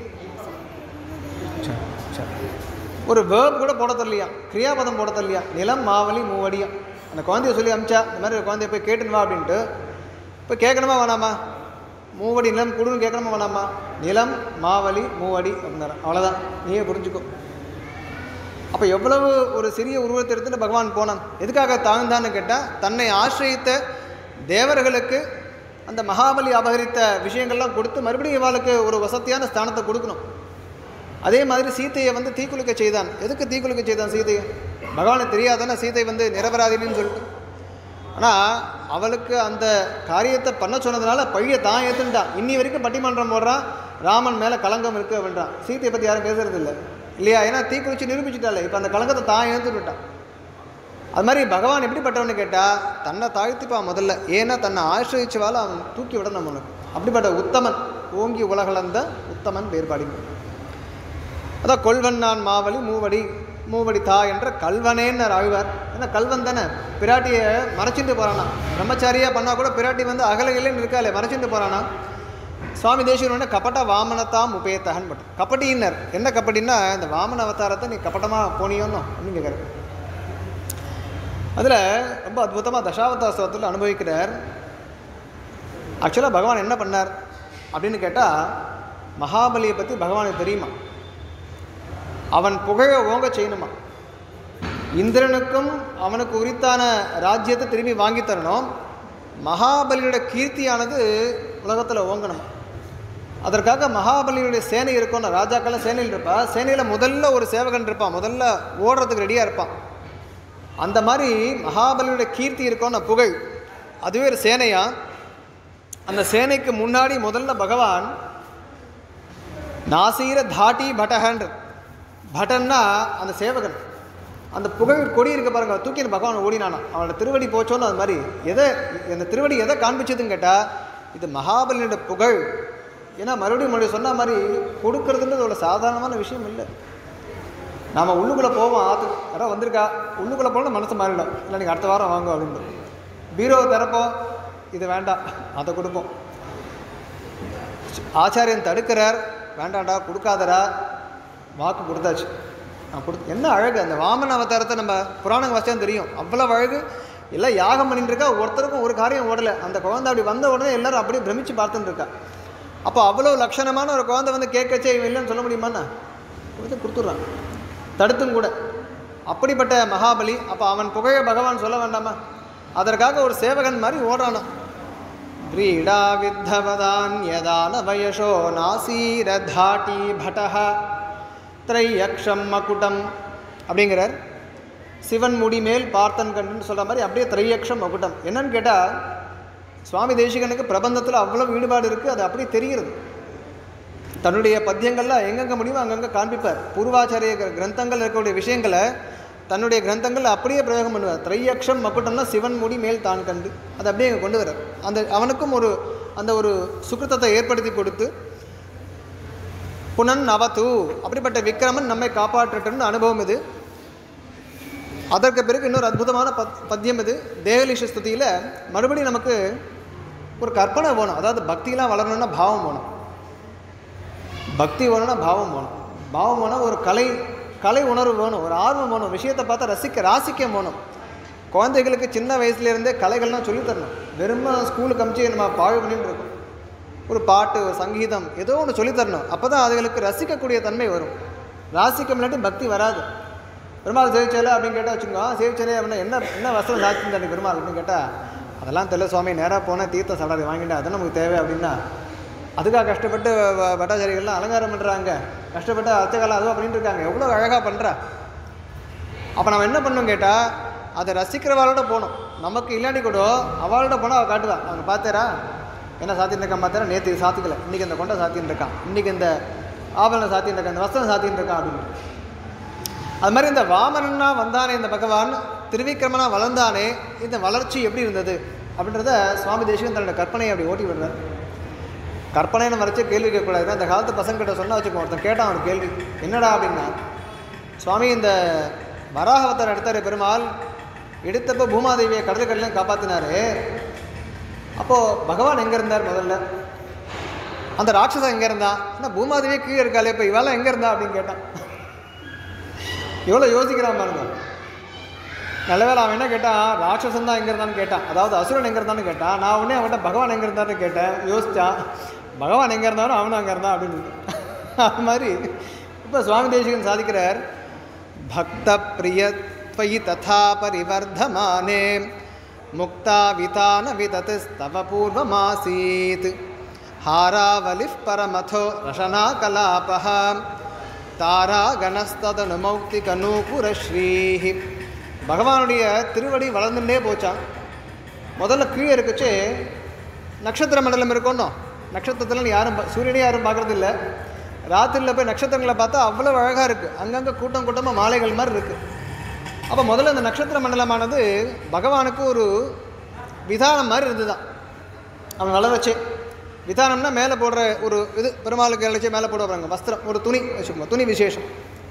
ஒரு வேர்ப் கூட போட தரலையா கிரியாபதம் போட தரலையா நிலம் மாவலி மூவடியா அந்த குழந்தைய சொல்லி அமிச்சா இந்த மாதிரி ஒரு குழந்தைய போய் கேட்டுன்னு வா அப்படின்ட்டு இப்போ கேட்கணுமா வேணாமா மூவடி நிலம் கொடுன்னு கேட்கணுமா வேணாமா நிலம் மாவலி மூவடி அப்படின்னாரு அவ்வளோதான் நீயே புரிஞ்சுக்கோ அப்போ எவ்வளவு ஒரு சிறிய உருவத்தை எடுத்துட்டு பகவான் போனான் எதுக்காக தாழ்ந்தான்னு கேட்டால் தன்னை ஆசிரியத்த தேவர்களுக்கு அந்த மகாபலி அபகரித்த விஷயங்கள்லாம் கொடுத்து மறுபடியும் இவாளுக்கு ஒரு வசதியான ஸ்தானத்தை கொடுக்கணும் அதே மாதிரி சீதையை வந்து தீக்குளிக்க செய்தான் எதுக்கு தீக்குளிக்க செய்தான் சீதையை பகவானுக்கு தெரியாதானே சீதை வந்து நிரபராதினின்னு சொல்லிட்டு ஆனால் அவளுக்கு அந்த காரியத்தை பண்ண சொன்னதுனால பழியை தான் ஏற்றுட்டான் இன்னி வரைக்கும் பட்டிமன்றம் போடுறான் ராமன் மேலே களங்கம் இருக்குது அப்படின்றான் சீதையை பற்றி யாரும் பேசுறது இல்லை இல்லையா ஏன்னா தீக்குளிச்சு நிரூபிச்சுட்டாலே இப்போ அந்த களங்கத்தை தான் ஏற்றுட்டான் அது மாதிரி பகவான் எப்படிப்பட்டவன்னு கேட்டால் தன்னை தாழ்த்திப்பான் முதல்ல ஏன்னா தன்னை ஆசிரியச்சவால அவன் தூக்கி விடணும் அவனுக்கு அப்படிப்பட்ட உத்தமன் ஓங்கி உலகளந்த உத்தமன் வேறுபாடிங்க அதான் கொள்வன் நான் மாவலி மூவடி மூவடி தா என்ற கல்வனேன்னு ஆழ்வார் ஏன்னா கல்வன் தானே பிராட்டியை மறைச்சிட்டு போகிறானா பிரம்மச்சாரியாக பண்ணால் கூட பிராட்டி வந்து அகலகிலேன்னு இருக்காளே மறைச்சிட்டு போகிறானா சுவாமி தேசிகன் கபட்ட வாமனத்தாம் உபயத்தகன் பட் கபட்டின்னர் என்ன கபட்டின்னா இந்த வாமன அவதாரத்தை நீ கபட்டமாக போனியோன்னு அப்படின்னு கேட்குறாரு அதில் ரொம்ப அற்புதமாக தசாவதாரத்தில் அனுபவிக்கிறார் ஆக்சுவலாக பகவான் என்ன பண்ணார் அப்படின்னு கேட்டால் மகாபலியை பற்றி பகவானுக்கு தெரியுமா அவன் புகழ ஓங்க செய்யணுமா இந்திரனுக்கும் அவனுக்கு உரித்தான ராஜ்யத்தை திரும்பி வாங்கி தரணும் மகாபலியோட கீர்த்தியானது உலகத்தில் ஓங்கணும் அதற்காக மகாபலியுடைய சேனை இருக்கும்னு ராஜாக்கெல்லாம் சேனையில் இருப்பா சேனையில் முதல்ல ஒரு சேவகன் இருப்பான் முதல்ல ஓடுறதுக்கு ரெடியாக இருப்பான் அந்த மாதிரி மகாபலியுடைய கீர்த்தி இருக்கும்னு புகழ் அதுவே ஒரு சேனையா அந்த சேனைக்கு முன்னாடி முதல்ல பகவான் நாசீர தாட்டி பட்டகன்ற பட்டன்னா அந்த சேவகன் அந்த புகழ் கொடி இருக்க பாருங்க தூக்கி பகவான் ஓடினானா அவனோட திருவடி போச்சோன்னு அது மாதிரி எதை அந்த திருவடி எதை காண்பிச்சதுன்னு கேட்டால் இது மகாபலியோட புகழ் ஏன்னா மறுபடியும் மறுபடியும் சொன்ன மாதிரி கொடுக்கறதுன்றது அவ்வளோ சாதாரணமான விஷயம் இல்லை நாம் உள்ளுக்குள்ளே போவோம் ஆற்று யாரோ வந்திருக்கா உள்ளுக்குள்ளே போனால் மனசு மாறிடும் இல்லை நீங்கள் அடுத்த வாரம் வாங்க அப்படின்னு பீரோவை திறப்போம் இது வேண்டாம் அதை கொடுப்போம் ஆச்சாரியன் தடுக்கிறார் வேண்டாம்டா கொடுக்காதடா வாக்கு கொடுத்தாச்சு நான் கொடு என்ன அழகு அந்த வாமன அவதாரத்தை நம்ம புராணங்க வச்சா தெரியும் அவ்வளோ அழகு எல்லாம் யாகம் பண்ணிட்டு இருக்கா ஒருத்தருக்கும் ஒரு காரியம் ஓடலை அந்த குழந்தை அப்படி வந்த உடனே எல்லாரும் அப்படியே பிரமிச்சு பார்த்துட்டு இருக்கா அப்போ அவ்வளோ லட்சணமான ஒரு குழந்தை வந்து கேட்கச்சே இவன் இல்லைன்னு சொல்ல முடியுமாண்ணா கொடுத்து கொடுத்துட்றான் தடுத்தும் கூட அப்படிப்பட்ட மகாபலி அப்போ அவன் புகழ பகவான் சொல்ல வேண்டாமா அதற்காக ஒரு சேவகன் மாதிரி ஓடுறானா क्रीडा विद्धवदान्यदानवयशो नासीरधाटी भटः த்ரையக்ஷம் மகுடம் அப்படிங்கிறார் சிவன் முடி மேல் பார்த்தன் கண்டுன்னு சொல்கிற மாதிரி அப்படியே த்ரையக்ஷம் மகுடம் என்னன்னு கேட்டால் சுவாமி தேசிகனுக்கு பிரபந்தத்தில் அவ்வளோ ஈடுபாடு இருக்குது அது அப்படியே தெரிகிறது தன்னுடைய பத்தியங்களில் எங்கெங்கே முடியுமோ அங்கங்கே காண்பிப்பார் பூர்வாச்சாரிய கிர- கிரந்தங்கள் இருக்கக்கூடிய விஷயங்களை தன்னுடைய கிரந்தங்களில் அப்படியே பிரயோகம் பண்ணுவார் திரையக்ஷம் மக்குட்டம்னா சிவன் முடி மேல் தான் கண்டு அதை அப்படியே இங்கே கொண்டு வர்றார் அந்த அவனுக்கும் ஒரு அந்த ஒரு சுக்கிருத்தத்தை ஏற்படுத்தி கொடுத்து புனன் நவத்து அப்படிப்பட்ட விக்ரமன் நம்மை காப்பாற்றட்டும்னு அனுபவம் இது அதற்கு பிறகு இன்னொரு அற்புதமான பத் பத்தியம் இது தேகலிஷ ஸ்துதியில் மறுபடியும் நமக்கு ஒரு கற்பனை வேணும் அதாவது பக்தியெலாம் வளரணும்னா பாவம் வேணும் பக்தி வேணும்னா பாவம் வேணும் பாவம் வேணும் ஒரு கலை கலை உணர்வு வேணும் ஒரு ஆர்வம் வேணும் விஷயத்தை பார்த்தா ரசிக்க ராசிக்கம் வேணும் குழந்தைகளுக்கு சின்ன வயசுலேருந்தே கலைகள்லாம் சொல்லித் தரணும் வெறும் ஸ்கூலுக்கு அமிச்சு நம்ம பாழ் பண்ணிட்டு இருக்கோம் ஒரு பாட்டு ஒரு சங்கீதம் ஏதோ ஒன்று சொல்லித் தரணும் அப்போ தான் அதுகளுக்கு ரசிக்கக்கூடிய தன்மை வரும் ராசிக்கம் இல்லாட்டி பக்தி வராது பெருமாள் சேவிச்சல அப்படின்னு கேட்டால் வச்சுக்கோ சேவிச்சலே அப்படின்னா என்ன என்ன வஸ்திரம் சாட்சி தண்ணி பெருமாள் அப்படின்னு கேட்டால் அதெல்லாம் தெரியல சுவாமி நேராக போனால் தீர்த்த சடாரி வாங்கிட்டு அதான் நமக்கு தேவை அப்படின்னா அதுக்காக கஷ்டப்பட்டு வ- பட்டாச்சாரிகள்லாம் அலங்காரம் பண்ணுறாங்க கஷ்டப்பட்டு அர்ச்சகாலம் அதுவாக பண்ணிட்டு இருக்காங்க எவ்வளோ அழகாக பண்ணுறா அப்போ நம்ம என்ன பண்ணணும் கேட்டால் அதை ரசிக்கிறவாளோட போகணும் நமக்கு இல்லாட்டி கூட அவளோட போனால் அவள் காட்டுவா அவங்க பார்த்தேரா என்ன சாத்தின்னு இருக்கான் பார்த்தேரா நேற்று இது சாத்திக்கல இன்றைக்கி இந்த கொண்டை சாத்தின்னு இருக்கான் இன்றைக்கி இந்த ஆபரணம் சாத்தின்னு இருக்கான் இந்த வஸ்திரம் சாத்தின்னு இருக்கான் அப்படின்னு அது மாதிரி இந்த வாமனனா வந்தானே இந்த பகவான் திருவிக்கிரமனா வளர்ந்தானே இந்த வளர்ச்சி எப்படி இருந்தது அப்படின்றத சுவாமி தேசிகன் தன்னோட கற்பனையை அப்படி ஓட்டி விடுறார் கற்பனைன்னு வரைச்சு கேள்வி கேட்கக்கூடாது அந்த காலத்து பசங்கிட்ட சொன்னா வச்சுக்கோ ஒருத்தன் கேட்டான் ஒரு கேள்வி என்னடா அப்படின்னா சுவாமி இந்த வராகவதாரம் எடுத்தார் பெருமாள் எடுத்தப்போ பூமாதேவியை கடல் கடலையும் காப்பாற்றினாரு அப்போது பகவான் எங்கே இருந்தார் முதல்ல அந்த ராட்சசன் எங்கே இருந்தான் என்ன பூமாதேவியே கீழே இருக்காளே இப்போ இவெல்லாம் எங்கே இருந்தா அப்படின்னு கேட்டான் எவ்வளோ யோசிக்கிறான் பாருங்க நல்லவேளை அவன் என்ன கேட்டான் ராட்சசன் தான் எங்கே இருந்தான்னு கேட்டான் அதாவது அசுரன் எங்கே இருந்தான்னு கேட்டான் நான் உடனே அவன்கிட்ட பகவான் எங்கே இருந்தான்னு கேட்டேன் யோசிச்சான் பகவான் எங்கே இருந்தாலும் அவனும் அங்கே இருந்தான் அப்படின்னு அது மாதிரி இப்போ சுவாமி தேசிகன் சாதிக்கிறார் பக்த பிரியத்வயி ததா பரிவர்தமானே முக்தா விதான விதத்து ஸ்தவ பூர்வமாசீத் ஹாராவலிஃப் பரமதோ ரஷனா கலாபः தாராகணஸ்ததனுமௌக்திகநூபுரஸ்ரீஹி பகவானுடைய திருவடி வளர்ந்துட்டே போச்சான் முதல்ல கீழே இருக்குச்சு நட்சத்திர மண்டலம் இருக்கணும் நட்சத்திரத்தில் யாரும் பா- சூரியனை யாரும் பார்க்கறது இல்ல ராத்திரியில் போய் நட்சத்திரங்களை பார்த்தா அவ்வளோ அழகாக இருக்குது அங்கங்கே கூட்டம் கூட்டமாக மாலைகள் மாதிரி இருக்குது அப்போ முதல்ல இந்த நட்சத்திர மண்டலமானது பகவானுக்கு ஒரு விதானம் மாதிரி இருந்துதான் அவன் வளரச்சே விதானம்னா மேலே போடுற ஒரு இது பெருமாளுக்கு இழைச்சி மேலே போடுவாங்க வஸ்திரம் ஒரு துணி வச்சுக்கோங்க துணி விசேஷம்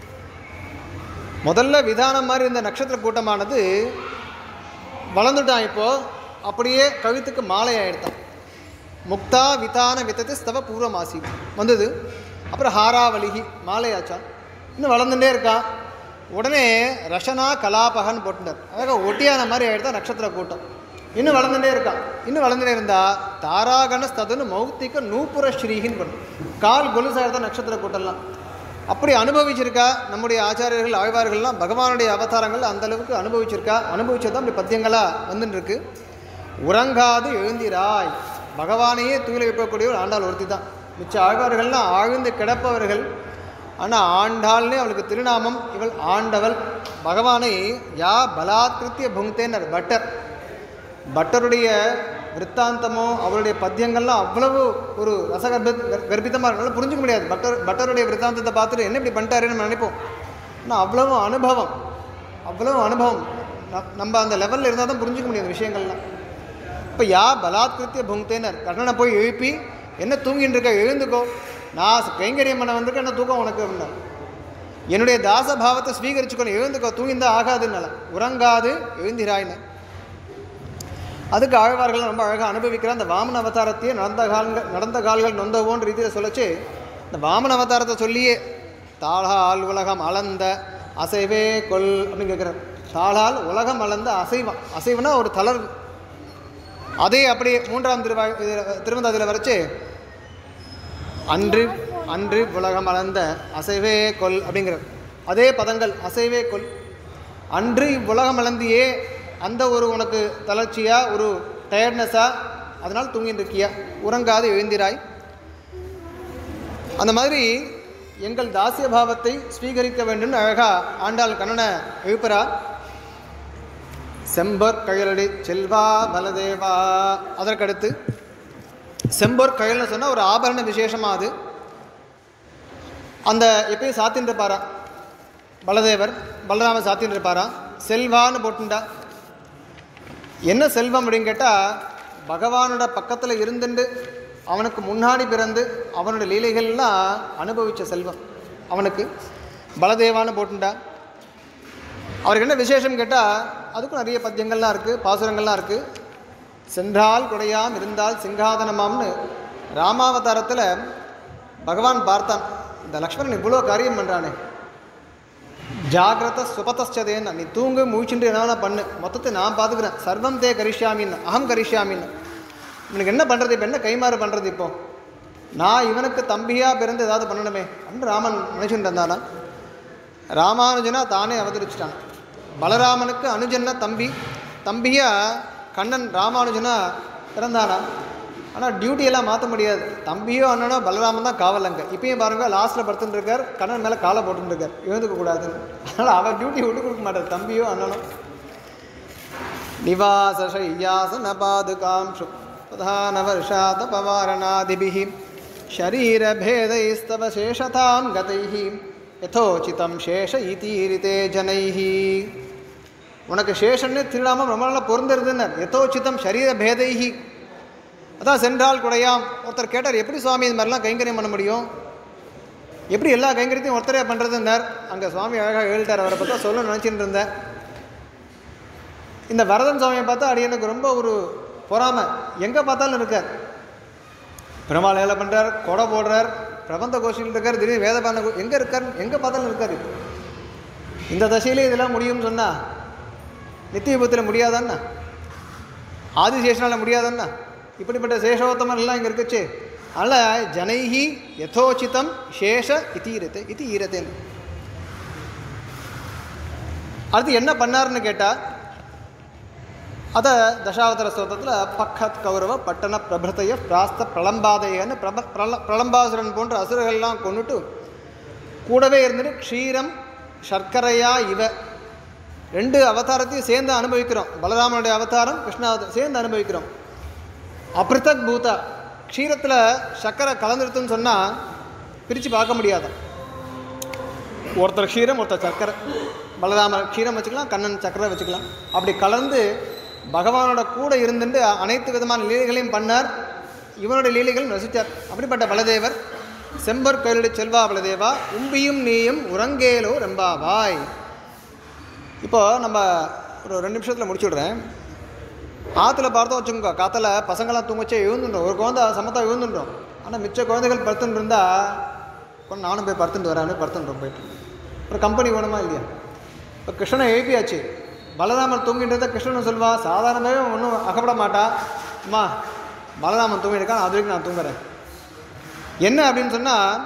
முதல்ல விதானம் மாதிரி இருந்த நட்சத்திர கூட்டமானது வளர்ந்துட்டான் இப்போ அப்படியே கழுத்துக்கு மாலை ஆயிடுத்தான் முக்தா விதான வித்தத்து ஸ்தவ பூர்வமாசி வந்தது அப்புறம் ஹாராவலிகி மாலையாச்சான் இன்னும் வளர்ந்துட்டே இருக்கான் உடனே ரஷனா கலாபகன்னு போட்டுட்டார் அழகாக ஒட்டியான மாதிரி ஆயிடுதான் நட்சத்திர கூட்டம் இன்னும் வளர்ந்துட்டே இருக்கான் இன்னும் வளர்ந்துட்டே இருந்தா தாராகண ஸ்ததுன்னு மௌத்திக நூப்புர ஸ்ரீகின்னு பண்ணும் கால் கொலுசாயிருதான் நட்சத்திர கூட்டம்லாம் அப்படி அனுபவிச்சிருக்கா நம்முடைய ஆச்சாரியர்கள் ஆழ்வார்கள்லாம் பகவானுடைய அவதாரங்கள் அந்த அளவுக்கு அனுபவிச்சிருக்கா அனுபவிச்சது அப்படி பத்தியங்களாக வந்துட்டு இருக்கு உறங்காது எழுந்திராய் பகவானையே தூயில வைக்கக்கூடிய ஒரு ஆண்டாள் ஒருத்தி தான் மிச்ச ஆழ்வார்கள்லாம் ஆழ்ந்து கிடப்பவர்கள் ஆனால் ஆண்டாள்னே அவளுக்கு திருநாமம் இவள் ஆண்டவள் பகவானை யா பலாத்கிருத்திய புங்தேனர் பட்டர் பட்டருடைய விற்த்தாந்தமோ அவருடைய பத்தியங்கள்லாம் அவ்வளவு ஒரு ரசகர்ப கர்ப்பிதமாக இருக்கனால புரிஞ்சுக்க முடியாது பட்டர் பட்டருடைய விற்த்தாந்தத்தை பார்த்துட்டு என்ன இப்படி பண்ணிட்டாருன்னு நம்ம நினைப்போம் ஆனால் அவ்வளவு அனுபவம் அவ்வளவு அனுபவம் ந- நம்ம அந்த லெவலில் இருந்தால் தான் புரிஞ்சுக்க முடியும் அந்த விஷயங்கள்லாம் இப்போ யா பலாத்கிருத்திய புங்தேனர் கர்ணனை போய் எழுப்பி என்ன தூங்கிட்டு இருக்க எழுந்துக்கோ நான் கைங்கரியம் பண்ண வந்திருக்கேன் என்ன தூக்கம் உனக்கு அப்படின்னா என்னுடைய தாச பாவத்தை ஸ்வீகரிச்சுக்கணும் எழுந்துக்கோ தூங்கிந்தா ஆகாதுன்னால உறங்காது எழுந்திராயின்னு அதுக்கு ஆழ்வார்கள் ரொம்ப அழகாக அனுபவிக்கிற அந்த வாமன அவதாரத்தையே நடந்த கால்கள் நடந்த கால்கள் நொந்தவோன்ற ரீதியில் சொல்லச்சு இந்த வாமன அவதாரத்தை சொல்லியே தாளால் உலகம் அளந்த அசைவே கொல் அப்படின்னு கேட்குறார் தாளால் உலகம் அளந்த அசைவம் அசைவனா ஒரு தளர்வு அதே அப்படியே மூன்றாம் திருவா திருவந்தாதியில் வரைச்சு அன்று அன்று உலகம் அளந்த அசைவே கொல் அப்படிங்கிற அதே பதங்கள் அசைவே கொல் அன்று இவ்வுலகம் அளந்தியே அந்த ஒரு உனக்கு தளர்ச்சியா ஒரு டயர்ட்னஸா அதனால் தூங்கிட்டு இருக்கியா உறங்காது எழுந்திராய் அந்த மாதிரி எங்கள் தாசிய பாவத்தை ஸ்வீகரிக்க வேண்டும்னு அழகா ஆண்டாள் கண்ணனை எழுப்புறா செம்பர் கயலடி செல்வா பலதேவா அதற்கடுத்து செம்பொர் கயல்னு சொன்னால் ஒரு ஆபரண விசேஷமாக அது அந்த எப்பயும் சாத்தின்னு இருப்பாரா பலதேவர் பலராம சாத்தின்னு இருப்பாரா செல்வான்னு போட்டுண்டா என்ன செல்வம் அப்படின்னு கேட்டால் பகவானோட பக்கத்தில் இருந்துண்டு அவனுக்கு முன்னாடி பிறந்து அவனோட லீலைகள்லாம் அனுபவித்த செல்வம் அவனுக்கு பலதேவான்னு போட்டுண்டா அவருக்கு என்ன விசேஷம் கேட்டால் அதுக்கும் நிறைய பத்தியங்கள்லாம் இருக்குது பாசுரங்கள்லாம் இருக்குது சென்றால் குடையாம் இருந்தால் சிங்காதனமாம்னு ராமாவதாரத்தில் பகவான் பார்த்தான் இந்த லக்ஷ்மணன் இவ்வளோ காரியம் பண்ணுறானே ஜாகிரத சுபதச்சதேன்னு நீ தூங்கு முழிச்சுட்டு என்ன பண்ணு மொத்தத்தை நான் பார்த்துக்கிறேன் சர்வம் தே கரிஷ்யாமின்னு அகம் கரிஷ்யாமின்னு இவனுக்கு என்ன பண்ணுறது இப்போ என்ன கைமாறு பண்ணுறது இப்போ நான் இவனுக்கு தம்பியாக பிறந்து ஏதாவது பண்ணணுமே அப்படின்னு ராமன் நினைச்சுட்டு இருந்தானா ராமானுஜனா தானே அவதரிச்சிட்டான் பலராமனுக்கு அனுஜன்னா தம்பி தம்பியா கண்ணன் ராமானுஜனா பிறந்தானா ஆனால் டியூட்டியெல்லாம் மாற்ற முடியாது தம்பியோ அண்ணனோ பலராமன் தான் காவலங்க இப்பயும் பாருங்க லாஸ்ட்டில் படுத்துட்டு இருக்கார் கண்ணன் மேலே காலை போட்டுட்டு இருக்கார் எழுந்துக்க கூடாதுன்னு அதனால் அவர் டியூட்டி விட்டு கொடுக்க மாட்டார் தம்பியோ அண்ணனோ நிவாசசையாசன பாதுகாம்ஷு பிரதானவர்ஷாத பவாரணாதிபிः शरीरभेदैस्तव शेषतां गतैः यथोचितं शेष इतीरिते जनैः உனக்கு சேஷன்னு திருநாமம் ரொம்ப நாளாக பொருந்திருதுன்னார் எதோச்சிதம் சரீர பேதைஹி அதான் சென்றால் குடையாம் ஒருத்தர் கேட்டார் எப்படி சுவாமி இது மாதிரிலாம் கைங்கரியம் பண்ண முடியும் எப்படி எல்லா கைங்கரியத்தையும் ஒருத்தரே பண்ணுறதுன்னார் அங்கே சுவாமி அழகாக எழுதிட்டார் அவரை பார்த்தா சொல்ல நினச்சிட்டு இருந்தேன் இந்த வரதன் சுவாமியை பார்த்தா அடியனுக்கு ரொம்ப ஒரு பொறாமை எங்கே பார்த்தாலும் இருக்கார் பெருமாள் வேலை பண்ணுறார் கொடை போடுறார் பிரபந்த கோஷியில் இருக்கார் திடீர்னு வேதபான எங்கே இருக்கார் எங்கே பார்த்தாலும் இருக்கார் இப்போ இந்த தசையிலே இதெல்லாம் முடியும்னு சொன்னா நித்தியபத்தில் முடியாதான்னா ஆதிசேஷனால் முடியாதான்னா இப்படிப்பட்ட சேஷோத்தமன் எல்லாம் இங்கே இருக்குச்சு அதனால் ஜனைஹி யதோச்சிதம் சேஷ இத்தீரத்தை இது ஈரத்தேன் அடுத்து என்ன பண்ணாருன்னு கேட்டால் அதை தசாவதார ஸ்தோத்திரத்தில் பக்கத் கௌரவ பட்டண பிரபத்தைய பிராஸ்த பிரளம்பாதையன்னு பிரப பிரள பிரளம்பாசுரன் போன்ற அசுரர்கள்லாம் கொண்டுட்டு கூடவே இருந்துட்டு க்ஷீரம் சர்க்கரையா இவ ரெண்டு அவதாரத்தையும் சேர்ந்து அனுபவிக்கிறோம் பலராமனுடைய அவதாரம் கிருஷ்ணாவதாரம் சேர்ந்து அனுபவிக்கிறோம் அப்ரிதக் பூதா க்ஷீரத்தில் சர்க்கரை கலந்துருத்துன்னு சொன்னால் பிரித்து பார்க்க முடியாதான் ஒருத்தர் க்ஷீரம் ஒருத்தர் சர்க்கரை பலராமர் க்ஷீரம் வச்சுக்கலாம் கண்ணன் சர்க்கரை வச்சுக்கலாம் அப்படி கலந்து பகவானோட கூட இருந்துட்டு அனைத்து விதமான லீலைகளையும் பண்ணார் இவனுடைய லீலைகளும் ரசித்தார் அப்படிப்பட்ட பலதேவர் செம்பர் கையிலுடைய செல்வா பலதேவா உம்பியும் நீயும் உறங்கேலோ ரெம்பாவாய் இப்போ நம்ம ஒரு ரெண்டு நிமிஷத்தில் முடிச்சு விட்றேன் ஆற்றுல பார்த்தோம் வச்சுக்கோங்க காற்றுல பசங்களாம் தூங்கச்சே எழுந்துட்டோம் ஒரு குழந்தை சமத்தா எழுந்துட்டோம் ஆனால் மிச்ச குழந்தைகள் படுத்துட்டு இருந்தால் கொஞ்சம் நானும் போய் படுத்துட்டு வரேன் படுத்துட்டோம் போயிட்டு ஒரு கம்பெனி வேணுமா இல்லையா இப்போ கிருஷ்ணனை எழுப்பியாச்சு பலராமன் தூங்கிட்டு இருந்தால் கிருஷ்ணன் சொல்வா சாதாரணமாகவே ஒன்றும் அகப்பட மாட்டா அம்மா பலராமன் தூங்கிட்டு அது வரைக்கும் நான் தூங்குறேன் என்ன அப்படின்னு சொன்னால்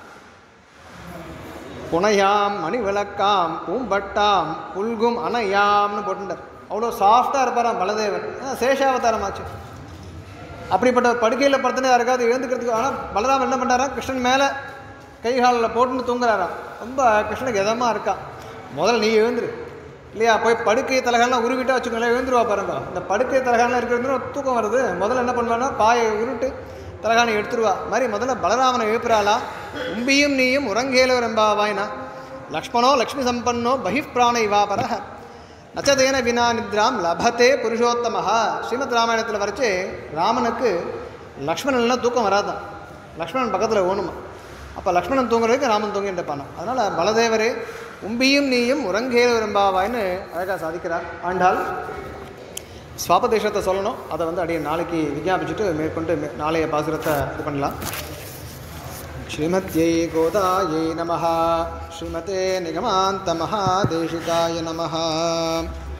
புனையாம் மணி விளக்காம் பூம்பட்டாம் புல்கும் அணையாம்னு போட்டுட்டார் அவ்வளோ சாஃப்டாக இருப்பாராம் பலதேவன் ஆ, சேஷாவதாரம் ஆச்சு அப்படிப்பட்ட படுக்கையில் படுத்துன்னு யாருக்காவது எழுந்துக்கிறதுக்கு ஆனால் பலராமன் என்ன பண்ணாராம் கிருஷ்ணன் மேலே கை காலில் போட்டுன்னு தூங்குறாராம் ரொம்ப கிருஷ்ணனுக்கு இதமாக இருக்கான் முதல்ல நீ எழுந்துரு இல்லையா போய் படுக்கை தலகாலாம் உருவிட்டா வச்சுக்கோங்களேன் எழுந்துருவா பாருங்க இந்த படுக்கை தலகாலாம் இருக்கிறது தூக்கம் வருது முதல்ல என்ன பண்ணுவான்னா பாயை உருட்டு தலகானை எடுத்துருவா மாதிரி முதல்ல பலராமனை எழுப்புறாளா உம்பியும் நீயும் உறங்கேலோ ரெம்பாவாய்னா லக்ஷ்மணோ லக்ஷ்மி சம்பன்னோ பகிப் பிராணை வா பரஹ நச்சதேன வினா நித்ராம் லபத்தே புருஷோத்தமஹா ஸ்ரீமத் ராமாயணத்தில் வரைச்சு ராமனுக்கு லக்ஷ்மணன்லாம் தூக்கம் வராதான் லக்ஷ்மணன் பக்கத்தில் ஓணுமா அப்போ லக்ஷ்மணன் தூங்குறதுக்கு ராமன் தூங்கிட்டு இருப்பானா அதனால் பலதேவரே உம்பியும் நீயும் உறங்கேல விரும்பாவாய்னு அழகாக சாதிக்கிறார் ஆண்டாள் ஸ்வாபதேசத்தை சொல்லணும் அதை வந்து அப்படியே நாளைக்கு விஞ்ஞாபிச்சுட்டு மேற்கொண்டு மே- நாளைய பாசுரத்தை இது பண்ணலாம் श्रीमत्यै गोदायै नमः श्रीमते निगमान्तमहादेशिकाय नमः